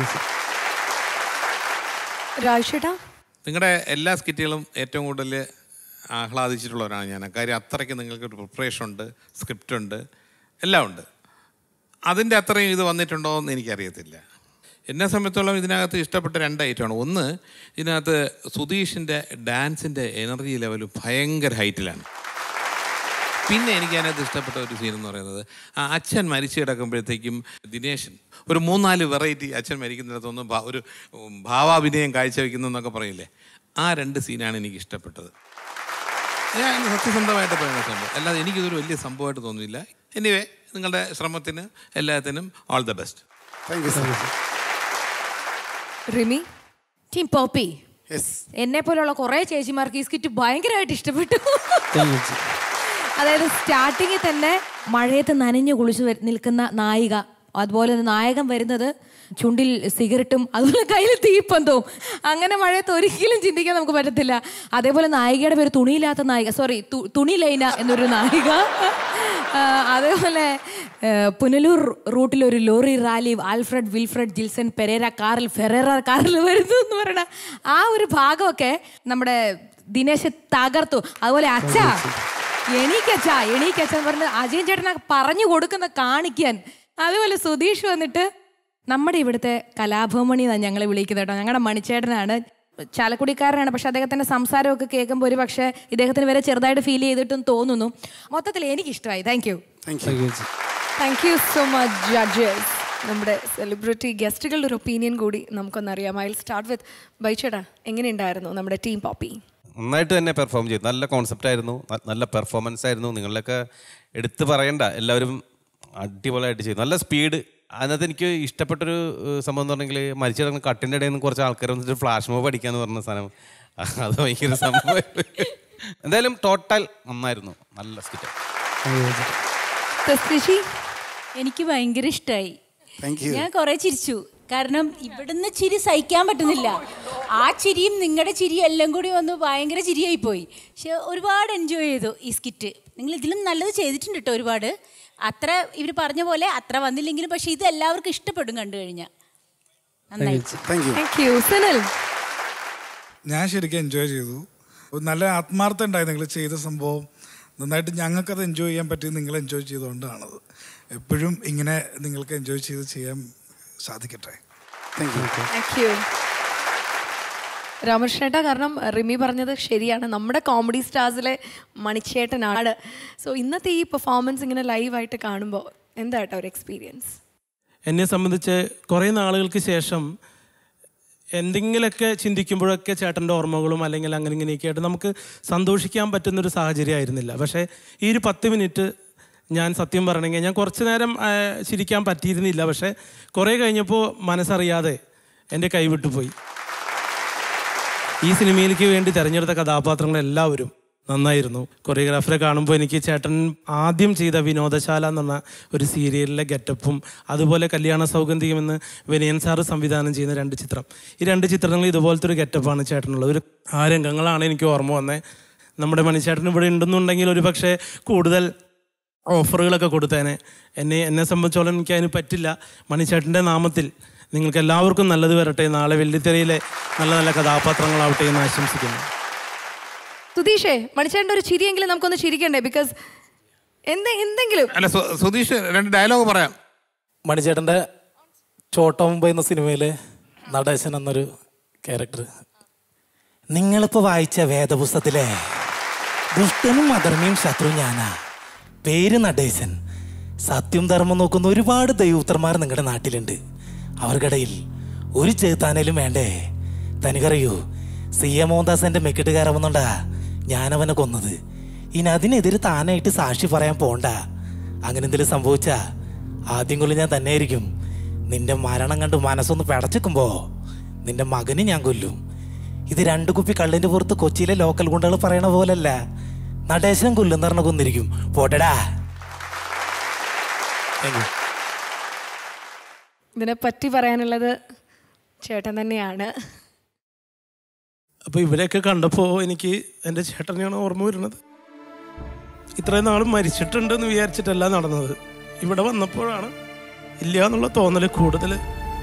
രാജേട്ടാ നിങ്ങളുടെ എല്ലാ സ്കിറ്റുകളും ഏറ്റവും കൂടുതൽ ആഹ്ലാദിച്ചിട്ടുള്ളവരാണ് ഞാൻ കാര്യം അത്രയ്ക്ക് നിങ്ങൾക്ക് ഒരു പ്രിപ്പറേഷൻ ഉണ്ട് സ്ക്രിപ്റ്റ് ഉണ്ട് എല്ലാം ഉണ്ട് അതിൻ്റെ അത്രയും ഇത് വന്നിട്ടുണ്ടോ എന്ന് എനിക്കറിയത്തില്ല എന്നെ സംബന്ധിച്ചോളം ഇതിനകത്ത് ഇഷ്ടപ്പെട്ട രണ്ട് ഐറ്റമാണ് ഒന്ന് ഇതിനകത്ത് സുധീഷിൻ്റെ ഡാൻസിൻ്റെ എനർജി ലെവൽ ഭയങ്കര ഹൈറ്റിലാണ് പിന്നെ എനിക്ക് അതിനകത്ത് ഇഷ്ടപ്പെട്ട ഒരു സീൻ എന്ന് പറയുന്നത് ആ അച്ഛൻ മരിച്ചു കിടക്കുമ്പോഴത്തേക്കും ദിനേശൻ ഒരു മൂന്നാല് വെറൈറ്റി അച്ഛൻ മരിക്കുന്നിടത്തൊന്നും ഭാ- ഒരു ഉം, ഭാവാഭിനയം കാഴ്ചവെക്കുന്നു എന്നൊക്കെ പറയില്ലേ ആ രണ്ട് സീനാണ് എനിക്ക് ഇഷ്ടപ്പെട്ടത് ഞാൻ സത്യസന്ധമായിട്ട് പറയുന്ന സംഭവം അല്ലാതെ എനിക്കിതൊരു വലിയ സംഭവമായിട്ട് തോന്നുന്നില്ല എനിവേ നിങ്ങളുടെ ശ്രമത്തിന് എല്ലാത്തിനും all the best thank you Rimi team Poppy എന്നെ പോലുള്ള കുറെ ചേച്ചിമാർക്ക് ഈ സ്കിറ്റ് ഭയങ്കരമായിട്ട് ഇഷ്ടപ്പെട്ടു അതായത് സ്റ്റാർട്ടിങ്ങിൽ തന്നെ മഴയത്ത് നനഞ്ഞു കുളിച്ചു വരു- നിൽക്കുന്ന നായിക അതുപോലെ തന്നെ നായകൻ വരുന്നത് ചുണ്ടിൽ സിഗരറ്റും അതുപോലെ കയ്യിൽ തീപ്പന്തവും അങ്ങനെ മഴയത്ത് ഒരിക്കലും ചിന്തിക്കാൻ നമുക്ക് പറ്റത്തില്ല അതേപോലെ നായികയുടെ പേര് തുണിയില്ലാത്ത നായിക സോറി തുണി ലൈന എന്നൊരു നായിക ആ, അതേപോലെ ആ, പുനലൂർ റൂട്ടിൽ ഒരു lorry rally Alfred Wilfred Jilson Pereira കാറിൽ ഫെറേറ കാറിൽ വരുന്നു എന്ന് പറയണ ആ ഒരു ഭാഗമൊക്കെ നമ്മുടെ ദിനേശ് തകർത്തു അതുപോലെ അച്ഛാ എണീക്കച്ച എണീക്കച്ച എന്ന് പറഞ്ഞ് അജയൻ ചേട്ടനെ പറഞ്ഞു കൊടുക്കുന്ന കാണിക്കാൻ അതുപോലെ സുധീഷ് വന്നിട്ട് നമ്മുടെ ഇവിടുത്തെ കലാഭവമണി എന്നാണ് ഞങ്ങളെ വിളിക്കുന്നത് കേട്ടോ ഞങ്ങളുടെ മണിച്ചേട്ടനാണ് ചാലക്കുടിക്കാരനാണ് പക്ഷെ അദ്ദേഹത്തിന്റെ സംസാരമൊക്കെ കേൾക്കുമ്പോൾ ഒരു പക്ഷേ ഇദ്ദേഹത്തിന് വരെ ചെറുതായിട്ട് ഫീൽ ചെയ്തിട്ടും തോന്നുന്നു മൊത്തത്തിൽ എനിക്ക് ഇഷ്ടമായി thank you thank you so much judges നമ്മുടെ സെലിബ്രിറ്റി ഗസ്റ്റുകളുടെ ഒരു ഒപ്പീനിയൻ കൂടി നമുക്കൊന്നറിയാം ഐ സ്റ്റാർട്ട് വിത്ത് ബൈച്ചേട്ടാ എങ്ങനെയുണ്ടായിരുന്നു നമ്മുടെ ടീം പോപ്പി നന്നായിട്ട് തന്നെ പെർഫോം ചെയ്തു നല്ല കോൺസെപ്റ്റ് ആയിരുന്നു ന- നല്ല പെർഫോമൻസ് ആയിരുന്നു നിങ്ങളിലൊക്കെ എടുത്ത് പറയണ്ട എല്ലാവരും അടിപൊളിയായിട്ട് ചെയ്തു നല്ല സ്പീഡ് അതിനകത്ത് എനിക്ക് ഇഷ്ടപ്പെട്ടൊരു ഏഹ്, സംഭവം എന്ന് പറഞ്ഞെങ്കിൽ മരിച്ചു കിടക്കുന്ന കട്ടിൻ്റെ ഇടയിൽ നിന്ന് കുറച്ച് ആൾക്കാർ വന്നിട്ട് ഫ്ലാഷ് മോബ് അടിക്കാന്ന് പറഞ്ഞ സാധനം അത് ഭയങ്കര സംഭവം എന്തായാലും ടോട്ടൽ നന്നായിരുന്നു നല്ല സ്കിറ്റ് തസ്തിഷി എനിക്ക് ഭയങ്കര ഇഷ്ടമായി Thank you. ഞാൻ കുറെ ചിരിച്ചു കാരണം ഇവിടുന്ന് ചിരി സഹിക്കാൻ പറ്റുന്നില്ല ആ ചിരിയും നിങ്ങളുടെ ചിരിയും എല്ലാം കൂടി വന്ന് ഭയങ്കര ചിരിയായി പോയി പക്ഷെ ഒരുപാട് എൻജോയ് ചെയ്തു ഈ സ്കിറ്റ് നിങ്ങൾ ഇതിലും നല്ലത് ചെയ്തിട്ടുണ്ട് കേട്ടോ ഒരുപാട് അത്ര ഇവർ പറഞ്ഞ പോലെ അത്ര വന്നില്ലെങ്കിലും പക്ഷെ ഇത് എല്ലാവർക്കും ഇഷ്ടപ്പെടും കണ്ടു കഴിഞ്ഞാൽ നന്നായി താങ്ക് യു സുനിൽ ഞാൻ ശരിക്കും എൻജോയ് ചെയ്തു ഒരു നല്ല ആത്മാർത്ഥം ഉണ്ടായി നിങ്ങൾ ചെയ്ത സംഭവം നന്നായിട്ട് ഞങ്ങൾക്കത് എൻജോയ് ചെയ്യാൻ പറ്റി നിങ്ങൾ എൻജോയ് ചെയ്തുകൊണ്ടാണത് എപ്പോഴും ഇങ്ങനെ നിങ്ങൾക്ക് എൻജോയ് ചെയ്ത് ചെയ്യാൻ സാധിക്കട്ടെ താങ്ക് യു താങ്ക് യു രാമകൃഷ്ണേട്ട കാരണം റിമി പറഞ്ഞത് ശരിയാണ് നമ്മുടെ കോമഡി സ്റ്റാർസിലെ മണിച്ചേട്ടനാണ് സോ ഇന്നത്തെ ഈ പെർഫോമൻസ് ഇങ്ങനെ ലൈവായിട്ട് കാണുമ്പോൾ എന്താ കേട്ടോ ഒരു എക്സ്പീരിയൻസ് എന്നെ സംബന്ധിച്ച് കുറേ നാളുകൾക്ക് ശേഷം എന്തെങ്കിലുമൊക്കെ ചിന്തിക്കുമ്പോഴൊക്കെ ചേട്ടൻ്റെ ഓർമ്മകളും അല്ലെങ്കിൽ അങ്ങനെ ഇങ്ങനെയൊക്കെ ആയിട്ട് നമുക്ക് സന്തോഷിക്കാൻ പറ്റുന്നൊരു സാഹചര്യമായിരുന്നില്ല പക്ഷേ ഈ ഒരു പത്ത് മിനിറ്റ് ഞാൻ സത്യം പറയണമെങ്കിൽ ഞാൻ കുറച്ച് നേരം ആ, ചിരിക്കാൻ പറ്റിയിരുന്നില്ല പക്ഷേ കുറേ കഴിഞ്ഞപ്പോൾ മനസ്സറിയാതെ എൻ്റെ കൈവിട്ടുപോയി ഈ സിനിമയിലേക്ക് വേണ്ടി തിരഞ്ഞെടുത്ത കഥാപാത്രങ്ങൾ എല്ലാവരും നന്നായിരുന്നു കൊറിയോഗ്രാഫറെ കാണുമ്പോൾ എനിക്ക് ചേട്ടൻ ആദ്യം ചെയ്ത വിനോദശാല എന്ന് പറഞ്ഞ ഒരു സീരിയലിലെ ഗെറ്റപ്പും അതുപോലെ കല്യാണ സൗഗന്ധികം എന്ന് വിനയൻ സാറ് സംവിധാനം ചെയ്യുന്ന രണ്ട് ചിത്രം ഈ രണ്ട് ചിത്രങ്ങൾ ഇതുപോലത്തെ ഒരു ഗെറ്റപ്പാണ് ചേട്ടനുള്ളത് ഒരു ആ രംഗങ്ങളാണ് എനിക്ക് ഓർമ്മ വന്നത് നമ്മുടെ മണിച്ചേട്ടൻ ഇവിടെ ഉണ്ടെന്നുണ്ടെങ്കിൽ ഒരു പക്ഷേ കൂടുതൽ ഓഫറുകളൊക്കെ കൊടുത്തേനെ എന്നെ എന്നെ സംബന്ധിച്ചോളം എനിക്ക് അതിന് പറ്റില്ല മണിച്ചേട്ടൻ്റെ നാമത്തിൽ നിങ്ങൾക്ക് എല്ലാവർക്കും നല്ലത് വരട്ടെ നാളെ വെള്ളിത്തിരയിലെ നല്ല നല്ല കഥാപാത്രങ്ങളാവട്ടെ എന്ന് ആശംസിക്കുന്നു സുധീഷേ മണിച്ചേട്ടൻ്റെ ഒരു ചിരിയെങ്കിലും നമുക്കൊന്ന് ചിരിക്കണ്ടേ ബിക്കോസ് എന്തെ എന്തെങ്കിലും അല്ല സു- സുധീഷ് രണ്ട് ഡയലോഗ് പറയാം മണിച്ചേട്ടൻ്റെ ചോട്ട മുംബൈ എന്ന സിനിമയിലെ നടേശൻ എന്നൊരു ക്യാരക്ടർ നിങ്ങളിപ്പോൾ വായിച്ച വേദപുസ്തകത്തിലെ ദുഷ്ടനും അധർമ്മിയും ശത്രു ഞാനാ പേര് നടേശൻ സത്യം ധർമ്മം നോക്കുന്ന ഒരുപാട് ദൈവപുത്രന്മാർ നിങ്ങളുടെ നാട്ടിലുണ്ട് അവർക്കിടയിൽ ഒരു ചേത്താനേലും വേണ്ടേ തനിക്കറിയൂ സി എ മോഹൻദാസന്റെ മെക്കിട്ട് കയറാമെന്നുണ്ടാ ഞാനവനെ കൊന്നത് ഇനി അതിനെതിരെ താനായിട്ട് സാക്ഷി പറയാൻ പോണ്ട അങ്ങനെ എന്തെങ്കിലും സംഭവിച്ചാ ആദ്യം കൊല്ലം ഞാൻ തന്നെ ആയിരിക്കും നിന്റെ മരണം കണ്ട് മനസ്സൊന്ന് പിടച്ചിക്കുമ്പോ നിന്റെ മകന് ഞാൻ കൊല്ലും ഇത് രണ്ട് കുപ്പി കള്ളിന്റെ പുറത്ത് കൊച്ചിയിലെ ലോക്കൽ ഗുണ്ടകൾ പറയണ പോലല്ല നടേശനം കൊല്ലും പറഞ്ഞ കൊന്നിരിക്കും പോട്ടടാ താങ്ക് യു ഇതിനെ പറ്റി പറയാനുള്ളത് ചേട്ടൻ തന്നെയാണ് അപ്പോൾ ഇവരെയൊക്കെ കണ്ടപ്പോൾ എനിക്ക് എൻ്റെ ചേട്ടനെയാണ് ഓർമ്മ വരുന്നത് ഇത്രയും നാളും മരിച്ചിട്ടുണ്ടെന്ന് വിചാരിച്ചിട്ടല്ല നടന്നത് ഇവിടെ വന്നപ്പോഴാണ് ഇല്ല എന്നുള്ള തോന്നൽ കൂടുതൽ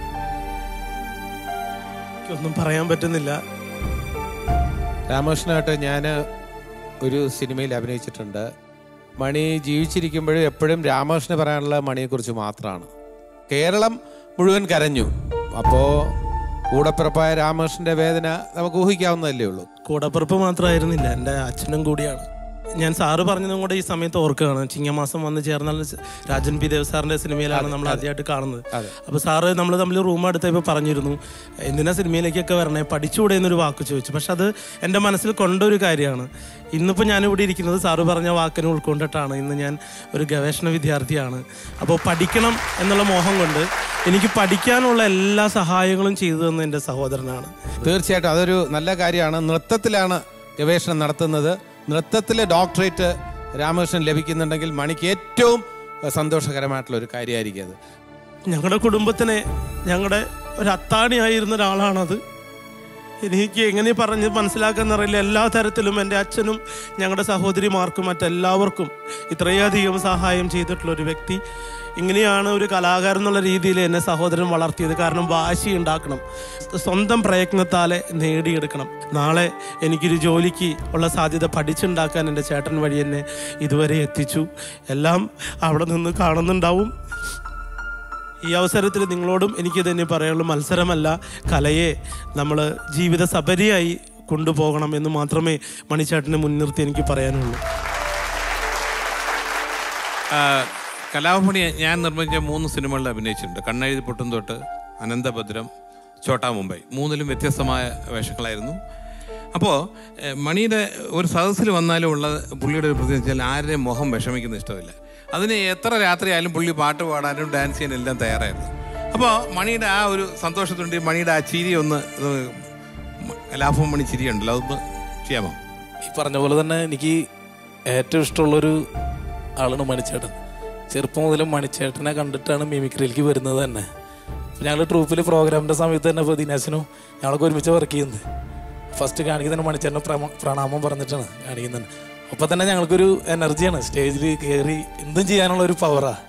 എനിക്കൊന്നും പറയാൻ പറ്റുന്നില്ല രാമകൃഷ്ണനായിട്ട് ഞാൻ ഒരു സിനിമയിൽ അഭിനയിച്ചിട്ടുണ്ട് മണി ജീവിച്ചിരിക്കുമ്പോഴും എപ്പോഴും രാമകൃഷ്ണന് പറയാനുള്ള മണിയെക്കുറിച്ച് മാത്രമാണ് കേരളം മുഴുവൻ കരഞ്ഞു അപ്പോൾ കൂടപ്പിറപ്പായ രാമകൃഷ്ണന്റെ വേദന നമുക്ക് ഊഹിക്കാവുന്നതല്ലേ ഉള്ളൂ കൂടപ്പിറപ്പ് മാത്രമായിരുന്നില്ല എൻ്റെ അച്ഛനും കൂടിയാണ് ഞാൻ സാറ് പറഞ്ഞതും കൂടെ ഈ സമയത്ത് ഓർക്കുകയാണ് ചിങ്ങമാസം വന്ന് ചേർന്ന രാജൻ പി ദേവ് സാറിന്റെ സിനിമയിലാണ് നമ്മൾ ആദ്യമായിട്ട് കാണുന്നത് അപ്പോൾ സാറ് നമ്മൾ തമ്മിൽ റൂം എടുത്തപ്പോൾ പറഞ്ഞിരുന്നു എന്തിനാ സിനിമയിലേക്കൊക്കെ വരണേ പഠിച്ചുകൂടെ എന്നൊരു വാക്ക് ചോദിച്ചു പക്ഷെ അത് എൻ്റെ മനസ്സിൽ കൊണ്ടൊരു കാര്യമാണ് ഇന്നിപ്പോൾ ഞാൻ ഇവിടെ ഇരിക്കുന്നത് സാറ് പറഞ്ഞ വാക്കിനെ ഉൾക്കൊണ്ടിട്ടാണ് ഇന്ന് ഞാൻ ഒരു ഗവേഷണ വിദ്യാർത്ഥിയാണ് അപ്പോൾ പഠിക്കണം എന്നുള്ള മോഹം കൊണ്ട് എനിക്ക് പഠിക്കാനുള്ള എല്ലാ സഹായങ്ങളും ചെയ്തു തന്ന എൻ്റെ സഹോദരനാണ് തീർച്ചയായിട്ടും അതൊരു നല്ല കാര്യമാണ് നൃത്തത്തിലാണ് ഗവേഷണം നടത്തുന്നത് നൃത്തത്തിലെ ഡോക്ടറേറ്റ് രാമകൃഷ്ണൻ ലഭിക്കുന്നുണ്ടെങ്കിൽ മണിക്ക് ഏറ്റവും ഏഹ്, സന്തോഷകരമായിട്ടുള്ള ഒരു കാര്യമായിരിക്കും അത് ഞങ്ങളുടെ കുടുംബത്തിന് ഞങ്ങളുടെ ഒരു അത്താണിയായിരുന്ന ഒരാളാണത് എനിക്ക് എങ്ങനെ പറഞ്ഞ് മനസ്സിലാക്കാൻ അറിയില്ല എല്ലാ തരത്തിലും എൻ്റെ അച്ഛനും ഞങ്ങളുടെ സഹോദരിമാർക്കും മറ്റെല്ലാവർക്കും ഇത്രയധികം സഹായം ചെയ്തിട്ടുള്ള ഒരു വ്യക്തി ഇങ്ങനെയാണ് ഒരു കലാകാരൻ എന്നുള്ള രീതിയിൽ എന്നെ സഹോദരൻ വളർത്തിയത് കാരണം വാശി ഉണ്ടാക്കണം സ്വന്തം പ്രയത്നത്താലെ നേടിയെടുക്കണം നാളെ എനിക്കൊരു ജോലിക്ക് ഉള്ള സാധ്യത പഠിച്ചുണ്ടാക്കാൻ എൻ്റെ ചേട്ടൻ വഴി എന്നെ ഇതുവരെ എത്തിച്ചു എല്ലാം അവിടെ നിന്ന് കാണുന്നുണ്ടാവും ഈ അവസരത്തിൽ നിങ്ങളോടും എനിക്ക് തന്നെ പറയാനുള്ള മത്സരമല്ല കലയെ നമ്മൾ ജീവിത സബരിയായി കൊണ്ടുപോകണം എന്ന് മാത്രമേ മണിച്ചേട്ടനെ മുൻനിർത്തി എനിക്ക് പറയാനുള്ളൂ ആ, കലാഭവണി ഞാൻ നിർമ്മിച്ച മൂന്ന് സിനിമകളിൽ അഭിനയിച്ചിട്ടുണ്ട് കണ്ണെഴുതി പൊട്ടും തൊട്ട് അനന്തഭദ്രം ചോട്ടാ മുംബൈ മൂന്നിലും വ്യത്യസ്തമായ വേഷങ്ങളായിരുന്നു അപ്പോൾ മണിയുടെ ഒരു സദസ്സിൽ വന്നാലും ഉള്ള പുള്ളിയുടെ ഒരു പ്രത്യേകത വെച്ചാൽ ആരുടെയും മുഖം വിഷമിക്കുന്ന ഇഷ്ടമില്ല അതിന് എത്ര രാത്രിയായാലും പുള്ളി പാട്ട് പാടാനും ഡാൻസ് ചെയ്യാനും എല്ലാം തയ്യാറായിരുന്നു അപ്പോൾ മണിയുടെ ആ ഒരു സന്തോഷത്തുണ്ട് മണിയുടെ ആ ചിരി ഒന്ന് ഇത് കലാഭവൻ മണി ചിരി ഉണ്ടല്ലോ അതൊന്ന് ചെയ്യാമോ ഈ പറഞ്ഞ പോലെ തന്നെ എനിക്ക് ഏറ്റവും ഇഷ്ടമുള്ളൊരു ആളാണ് മണിച്ചേട്ടൻ ചെറുപ്പം മുതലും മണിച്ചേട്ടനെ കണ്ടിട്ടാണ് മിമിക്രിയിലേക്ക് വരുന്നത് തന്നെ ഞങ്ങൾ ട്രൂപ്പിൽ പ്രോഗ്രാമിൻ്റെ സമയത്ത് തന്നെ ഇപ്പോൾ ദിനേശനും ഞങ്ങളൊക്കെ ഒരുമിച്ച് വർക്ക് ചെയ്യുന്നത് ഫസ്റ്റ് കാണിക്കുന്ന മണിച്ചേട്ടന് പ്രമ- പ്രണാമം പറഞ്ഞിട്ടാണ് കാണിക്കുന്നത് അപ്പോൾ തന്നെ ഞങ്ങൾക്കൊരു എനർജിയാണ് സ്റ്റേജിൽ കയറി എന്തും ചെയ്യാനുള്ള ഒരു പവറാണ്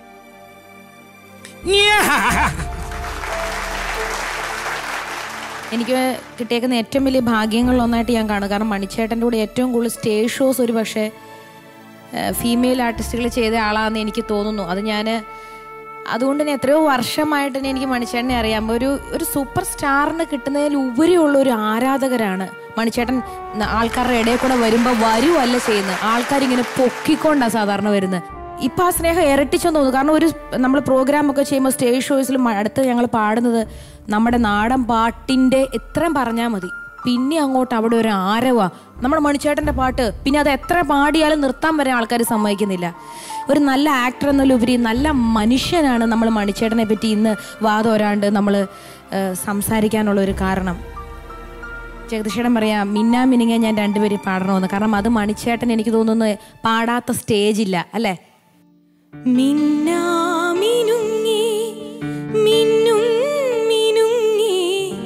എനിക്ക് കിട്ടിയേക്കുന്ന ഏറ്റവും വലിയ ഭാഗ്യങ്ങളിലൊന്നായിട്ട് ഞാൻ കാണും കാരണം മണിച്ചേട്ടൻ്റെ കൂടെ ഏറ്റവും കൂടുതൽ സ്റ്റേജ് ഷോസ് ഒരു പക്ഷേ ഫീമെയിൽ ആർട്ടിസ്റ്റുകൾ ചെയ്ത ആളാണെന്ന് എനിക്ക് തോന്നുന്നു അത് ഞാൻ അതുകൊണ്ട് തന്നെ എത്രയോ വർഷമായിട്ട് തന്നെ എനിക്ക് മണിച്ചേട്ടനെ അറിയാം ഒരു ഒരു സൂപ്പർ സ്റ്റാറിന് കിട്ടുന്നതിൽ ഉപരിയുള്ള ഒരു ആരാധകരാണ് മണിച്ചേട്ടൻ ന- ആൾക്കാരുടെ ഇടയിൽ കൂടെ വരുമ്പോൾ വരുവല്ല ചെയ്യുന്നത് ആൾക്കാരിങ്ങനെ പൊക്കിക്കൊണ്ടാണ് സാധാരണ വരുന്നത് ഇപ്പം ആ സ്നേഹം ഇരട്ടിച്ചെന്ന് തോന്നുന്നു കാരണം ഒരു നമ്മൾ പ്രോഗ്രാം ഒക്കെ ചെയ്യുമ്പോൾ സ്റ്റേജ് ഷോസിലും അടുത്ത് ഞങ്ങൾ പാടുന്നത് നമ്മുടെ നാടൻ പാട്ടിൻ്റെ എത്രയും പറഞ്ഞാൽ മതി പിന്നെ അങ്ങോട്ട് അവിടെ ഒരു ആരവാ നമ്മുടെ മണിച്ചേട്ടൻ്റെ പാട്ട് പിന്നെ അത് എത്ര പാടിയാലും നിർത്താൻ വരെ ആൾക്കാർ സമ്മതിക്കുന്നില്ല ഒരു നല്ല ആക്ടർ എന്നതിലുപരി നല്ല മനുഷ്യനാണ് നമ്മൾ മണിച്ചേട്ടനെ പറ്റി ഇന്ന് വാദോരാണ്ട് നമ്മൾ സംസാരിക്കാനുള്ള ഒരു കാരണം ജഗദീഷേടൻ പറയാം മിന്നാ മിനിങ്ങ ഞാൻ രണ്ടുപേരും പാടണമെന്ന് കാരണം അത് മണിച്ചേട്ടൻ എനിക്ക് തോന്നുന്നു പാടാത്ത സ്റ്റേജ് ഇല്ല അല്ലേ മിന്നാമിനുങ്ങി മിന്നും മിനുങ്ങി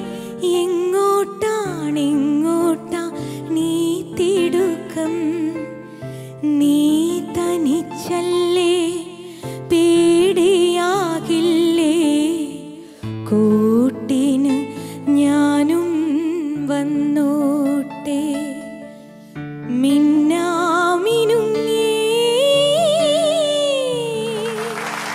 എങ്ങോട്ടാണെങ്ങോട്ടാ നീ തിടുക്കം നീ തനിച്ചല്ലേ പേടിയാകില്ലേ കൂട്ടിന് ഞാനും വന്നോട്ടെ മിന്നാമിനുങ്ങി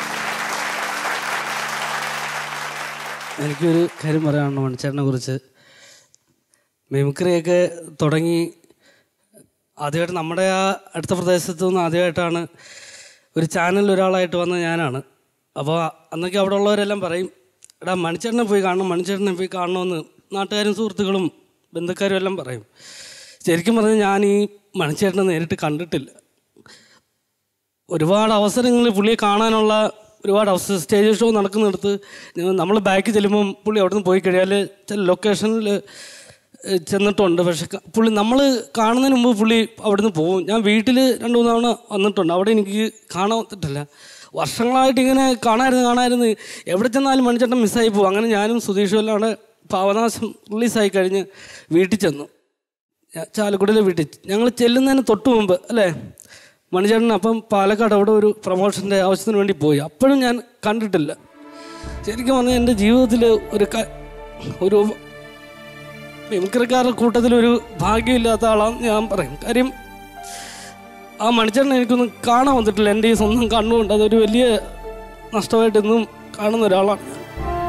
എനിക്കൊരു കാര്യം പറയാനുണ്ട് മണിച്ചേട്ടനെ കുറിച്ച് മിമിക്രിയൊക്കെ തുടങ്ങി ആദ്യമായിട്ട് നമ്മുടെ ആ അടുത്ത പ്രദേശത്തു നിന്ന് ആദ്യമായിട്ടാണ് ഒരു ചാനലിൽ ഒരാളായിട്ട് വന്ന ഞാനാണ് അപ്പോൾ അന്നൊക്കെ അവിടെ ഉള്ളവരെല്ലാം പറയും എടാ മണിച്ചേട്ടനെ പോയി കാണണം മണിച്ചേട്ടനെ പോയി കാണണമെന്ന് നാട്ടുകാരും സുഹൃത്തുക്കളും ബന്ധുക്കാരും എല്ലാം പറയും ശരിക്കും പറഞ്ഞാൽ ഞാൻ ഈ മണിച്ചേട്ടനെ നേരിട്ട് കണ്ടിട്ടില്ല ഒരുപാട് അവസരങ്ങൾ പുള്ളിയെ കാണാനുള്ള ഒരുപാട് അവസരം സ്റ്റേജ് ഷോ നടക്കുന്നിടത്ത് നമ്മൾ ബാക്കിൽ ചെല്ലുമ്പം പുള്ളി അവിടെ നിന്ന് പോയി കഴിയാൽ ചില ലൊക്കേഷനിൽ ചെന്നിട്ടുണ്ട് പക്ഷെ ക- പുള്ളി നമ്മൾ കാണുന്നതിന് മുമ്പ് പുള്ളി അവിടെ നിന്ന് പോകും ഞാൻ വീട്ടിൽ രണ്ട് മൂന്ന് തവണ വന്നിട്ടുണ്ട് അവിടെ എനിക്ക് കാണാൻ പറ്റില്ല വർഷങ്ങളായിട്ട് ഇങ്ങനെ കാണായിരുന്നു കാണായിരുന്നു എവിടെ ചെന്നാലും മണിച്ചേട്ടൻ മിസ്സായി പോകും അങ്ങനെ ഞാനും സുധീഷും എല്ലാം അവിടെ പാവനാശം റിലീസായി കഴിഞ്ഞ് വീട്ടിൽ ചെന്നു ഞാൻ ചാലക്കുടിയിലെ വീട്ടിൽ ഞങ്ങൾ ചെല്ലുന്നതിന് തൊട്ട് മുമ്പ് അല്ലേ മണിചേട്ടൻ അപ്പം പാലക്കാട് അവിടെ ഒരു പ്രൊമോഷൻ്റെ ആവശ്യത്തിന് വേണ്ടി പോയി അപ്പോഴും ഞാൻ കണ്ടിട്ടില്ല ശരിക്കും പറഞ്ഞാൽ എൻ്റെ ജീവിതത്തിൽ ഒരു ക- ഒരു മിമിക്രിക്കാരുടെ കൂട്ടത്തിൽ ഒരു ഭാഗ്യമില്ലാത്ത ആളാന്ന് ഞാൻ പറയും കാര്യം ആ മണിച്ചേട്ടനെ എനിക്കൊന്നും കാണാൻ വന്നിട്ടില്ല എൻ്റെ ഈ സ്വന്തം കണ്ണുകൊണ്ട് അതൊരു വലിയ നഷ്ടമായിട്ട് ഇന്നും കാണുന്ന ഒരാളാണ് ഞാൻ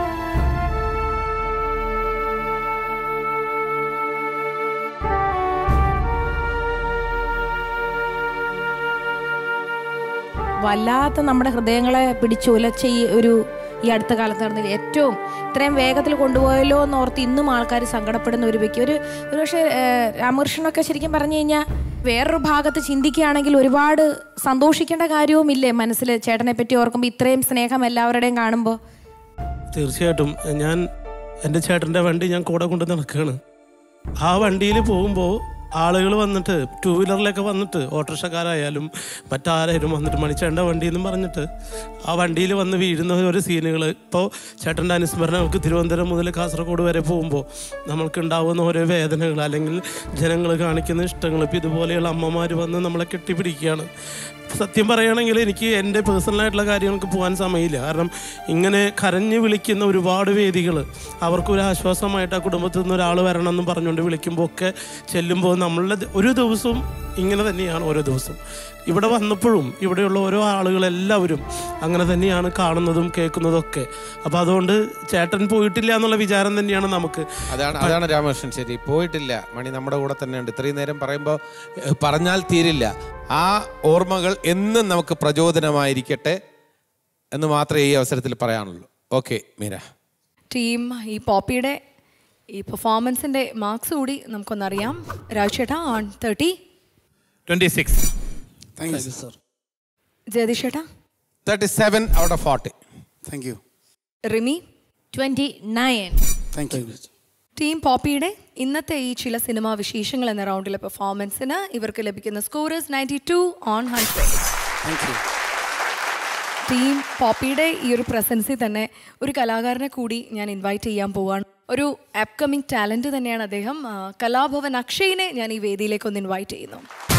വല്ലാത്ത നമ്മുടെ ഹൃദയങ്ങളെ പിടിച്ചുലച്ച ഈ ഒരു ഈ അടുത്ത കാലത്ത് നടന്നതിൽ ഏറ്റവും ഇത്രയും വേഗത്തിൽ കൊണ്ടുപോയല്ലോ എന്ന് ഓർത്ത് ഇന്നും ആൾക്കാർ സങ്കടപ്പെടുന്ന ഒരു വ്യക്തി ഒരു ഒരു പക്ഷേ ഏഹ്, രാമകൃഷ്ണനൊക്കെ ശരിക്കും പറഞ്ഞു കഴിഞ്ഞാൽ വേറൊരു ഭാഗത്ത് ചിന്തിക്കുകയാണെങ്കിൽ ഒരുപാട് സന്തോഷിക്കേണ്ട കാര്യവും ഇല്ലേ മനസ്സിൽ ചേട്ടനെ പറ്റി ഓർക്കുമ്പോൾ ഇത്രയും സ്നേഹം എല്ലാവരുടെയും കാണുമ്പോൾ തീർച്ചയായിട്ടും ഞാൻ എൻ്റെ ചേട്ടൻ്റെ വണ്ടി ഞാൻ കൂടെ കൊണ്ട് നടക്കുകയാണ് ആ വണ്ടിയിൽ പോകുമ്പോൾ ആളുകൾ വന്നിട്ട് ടൂ വീലറിലൊക്കെ വന്നിട്ട് ഓട്ടോറിക്ഷക്കാരായാലും മറ്റാരായാലും വന്നിട്ട് മണിച്ചേട്ടൻ്റെ വണ്ടി എന്നും പറഞ്ഞിട്ട് ആ വണ്ടിയിൽ വന്ന് വീഴുന്ന ഒരു സീനുകൾ ഇപ്പോൾ ചേട്ടൻ്റെ അനുസ്മരണം നമുക്ക് തിരുവനന്തപുരം മുതൽ കാസർഗോഡ് വരെ പോകുമ്പോൾ നമ്മൾക്ക് ഉണ്ടാവുന്ന ഓരോ വേദനകൾ അല്ലെങ്കിൽ ജനങ്ങൾ കാണിക്കുന്ന ഇഷ്ടങ്ങൾ ഇപ്പോൾ ഇതുപോലെയുള്ള അമ്മമാർ വന്ന് നമ്മളെ കെട്ടിപ്പിടിക്കുകയാണ് സത്യം പറയുകയാണെങ്കിൽ എനിക്ക് എൻ്റെ പേഴ്സണലായിട്ടുള്ള കാര്യങ്ങൾക്ക് പോകാൻ സമയമില്ല കാരണം ഇങ്ങനെ കരഞ്ഞ് വിളിക്കുന്ന ഒരുപാട് വേദികൾ അവർക്കൊരു ആശ്വാസമായിട്ട് ആ കുടുംബത്തിൽ നിന്ന് ഒരാൾ വരണം എന്ന് പറഞ്ഞുകൊണ്ട് വിളിക്കുമ്പോൾ ഒക്കെ ചെല്ലുമ്പോൾ നമ്മളുടെ ദ- ഒരു ദിവസവും ഇങ്ങനെ തന്നെയാണ് ഓരോ ദിവസവും ഇവിടെ വന്നപ്പോഴും ഇവിടെയുള്ള ഓരോ ആളുകളെല്ലാവരും അങ്ങനെ തന്നെയാണ് കാണുന്നതും കേൾക്കുന്നതും ഒക്കെ അപ്പോൾ അതുകൊണ്ട് ചേട്ടൻ പോയിട്ടില്ല എന്നുള്ള വിചാരം തന്നെയാണ് നമുക്ക് അതാണ് അതാണ് രാമകൃഷ്ണൻ ശരി പോയിട്ടില്ല മണി നമ്മുടെ കൂടെ തന്നെയുണ്ട് ഇത്രയും നേരം പറയുമ്പോൾ ഏഹ്, പറഞ്ഞാൽ തീരില്ല ആ ഓർമ്മകൾ എന്നും നമുക്ക് പ്രചോദനമായിരിക്കട്ടെ എന്ന് മാത്രമേ ഈ അവസരത്തിൽ പറയാനുള്ളൂ ഓക്കെ മീര ടീം ഈ പോപ്പിയുടെ ഈ പെർഫോമൻസിന്റെ മാർക്സ് കൂടി നമുക്കൊന്നറിയാം രാജേട്ടാ on thirty twenty six sir Jagadish ചേട്ടാ thirty seven out of forty thank you Rimi twenty nine thank you team പോപ്പിയുടെ ഇന്നത്തെ ഈ ചില സിനിമാ വിശേഷങ്ങൾ എന്ന റൗണ്ടിലെ പെർഫോമൻസിന് ഇവർക്ക് ലഭിക്കുന്ന scorers ninety two on hundred thank you team പോപ്പിയുടെ ഈ ഒരു പ്രസൻസിൽ തന്നെ ഒരു കലാകാരനെ കൂടി ഞാൻ ഇൻവൈറ്റ് ചെയ്യാൻ പോവാണ് ഒരു അപ്കമിങ് ടാലന്റ് തന്നെയാണ് അദ്ദേഹം ആ, കലാഭവൻ അക്ഷയിനെ ഞാൻ ഈ വേദിയിലേക്ക് ഒന്ന് ഇൻവൈറ്റ് ചെയ്യുന്നു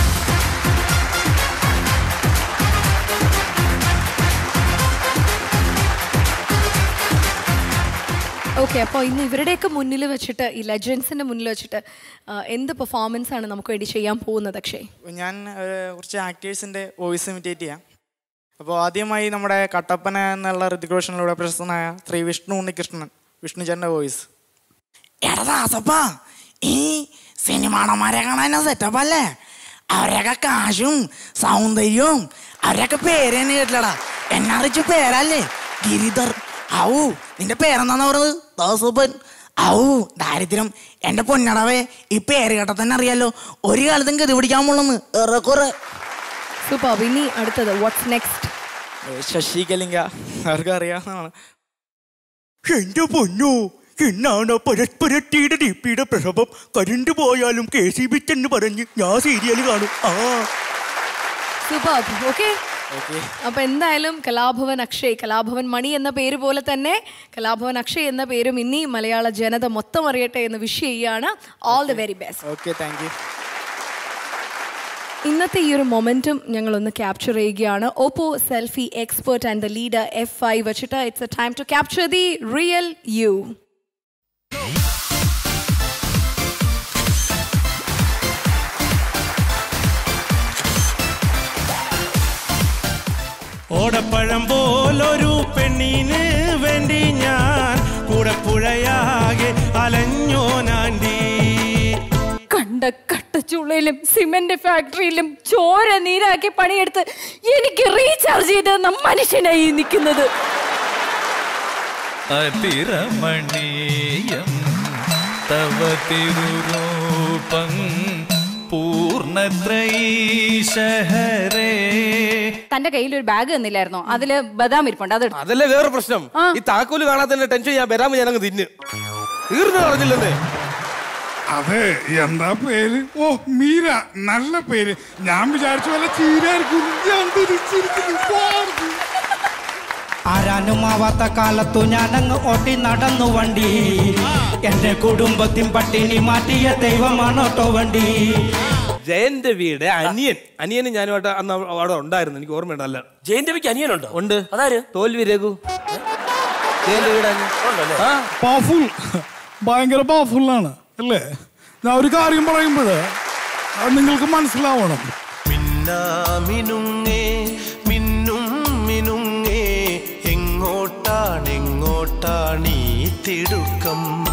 ഓക്കെ അപ്പോൾ ഇന്ന് ഇവരുടെയൊക്കെ മുന്നിൽ വെച്ചിട്ട് ഈ ലെജൻസിന്റെ മുന്നിൽ വെച്ചിട്ട് ആ, എന്ത് പെർഫോമൻസ് ആണ് നമുക്ക് വേണ്ടി ചെയ്യാൻ പോകുന്നത് അക്ഷയ് ഞാൻ ഏഹ്, കുറച്ച് ആക്ടേഴ്സിൻ്റെ വോയിസ് ഇമിറ്റേറ്റ് ചെയ്യാം അപ്പോൾ ആദ്യമായി നമ്മുടെ കട്ടപ്പന എന്നുള്ള ഋതിക് റോഷനിലൂടെ പ്രശസ്തനായ ശ്രീ വിഷ്ണു ഉണ്ണികൃഷ്ണൻ വിഷ്ണുചേട്ടൻ്റെ വോയിസ് എടാ ദാസപ്പാ ഈ സിനിമാണന്മാരെ കാണാൻ സെറ്റപ്പ് അല്ലേ അവരൊക്കെ കാശും സൗന്ദര്യവും അവരൊക്കെ പേര് തന്നെ കേട്ടില്ലടാ എന്നെ അറിയിച്ച പേരല്ലേ ഗിരിധർ ഔ നിന്റെ പേരെന്താന്ന് പറഞ്ഞത് ദാസപ്പൻ ഔ ദാരിദ്ര്യം എന്റെ പൊന്നടവേ ഈ പേര് കേട്ടാ തന്നെ അറിയാലോ ഒരു കാലത്തും ഗതി പിടിക്കാൻ പോണെന്ന് ഏറെക്കുറെ സൂപ്പർ ഇനി അടുത്തത് വാട്ട്സ് നെക്സ്റ്റ് ഏഹ്, ശശി കലിംഗ അവർക്ക് അറിയാവുന്നതാണ് എന്റെ പൊന്നോ എന്നാണ് പരസ്പരട്ടിയുടെ ഡിപ്പിയുടെ പ്രസവം കരണ്ട് പോയാലും കെ സി ബി എന്ന് പറഞ്ഞ് ഞാൻ സീരിയൽ കാണും ആ സൂപ്പർ ഓക്കെ ഓക്കെ അപ്പൊ എന്തായാലും കലാഭവൻ അക്ഷയ് കലാഭവൻ മണി എന്ന പേര് പോലെ തന്നെ കലാഭവൻ അക്ഷയ് എന്ന പേരും ഇനി മലയാള ജനത മൊത്തം അറിയട്ടെ എന്ന് വിഷ് ചെയ്യാണ് all the very best okay thank you ഇന്നത്തെ ഈ ഒരു മൊമെന്റും ഞങ്ങൾ ഒന്ന് ക്യാപ്ചർ ചെയ്യുകയാണ് Oppo selfie expert and the leader F I വെച്ചിട്ട് it's a time to capture the real you ഓടപ്പഴം പോലൊരു പെണ്ണിന് വേണ്ടി ഞാൻ കൂടെ പുഴയാകെ അലഞ്ഞോനാണ്ടി കണ്ട കട്ടച്ചുള്ളയിലും സിമന്റ് ഫാക്ടറിയിലും ചോര നീരാക്കി പണിയെടുത്ത് എനിക്ക് റീചാർജ് ചെയ്ത് മനുഷ്യനായി നിൽക്കുന്നത് അതിരമണീയം തവ തിരുരൂപം പൂർണ്ണത്രൈശഹരേ തന്റെ കയ്യിൽ ഒരു ബാഗ് തന്നില്ലായിരുന്നോ അതില് ബദാം ഇരിപ്പുണ്ട് അത് എടുത്തോ. അതല്ലേ വേറെ പ്രശ്നം ഈ താക്കോല് കാണാത്തതിന്റെ ടെൻഷൻ ഞാൻ വരാമ ഞാനങ്ങ് തിന്ന് തീർന്നു പറഞ്ഞില്ലെന്നേ അതെ എന്താ പേര് ഓ മീര നല്ല പേര് ഞാൻ വിചാരിച്ച പോലെ ചീരായിരിക്കും ഞാൻ തിരിച്ചിരിക്കുന്നു പോർന്ന്. ആരാനുമാവാത്ത കാലത്തു ഞാനങ്ങ് ഓട്ടി നടന്നു വണ്ടി എന്റെ കുടുംബത്തിൻ പട്ടിണി മാറ്റിയ ദൈവമാണോട്ടോ വണ്ടി ജയന്റെ വീട് അനിയൻ അനിയന് ഞാനുമായിട്ട് അന്ന് അവ- അവിടെ ഉണ്ടായിരുന്നു എനിക്ക് ഓർമ്മയുണ്ട് അല്ല ജയൻ രവിക്ക് അനിയനുണ്ടോ ഉണ്ട് അതാര് തോൽവി രഘു ജയന്റെ വീട് അനിയൻ ആ പവർഫുൾ ഭയങ്കര പവർഫുൾ ആണ് അല്ലേ ഞാൻ ഒരു കാര്യം പറയുമ്പോഴേ അത് നിങ്ങൾക്ക് മനസ്സിലാവണം മിന്നുങ്ങേ മിന്നും മിനുങ്ങേ എങ്ങോട്ടാണ് എങ്ങോട്ടാണ് ഈ തിടുക്കം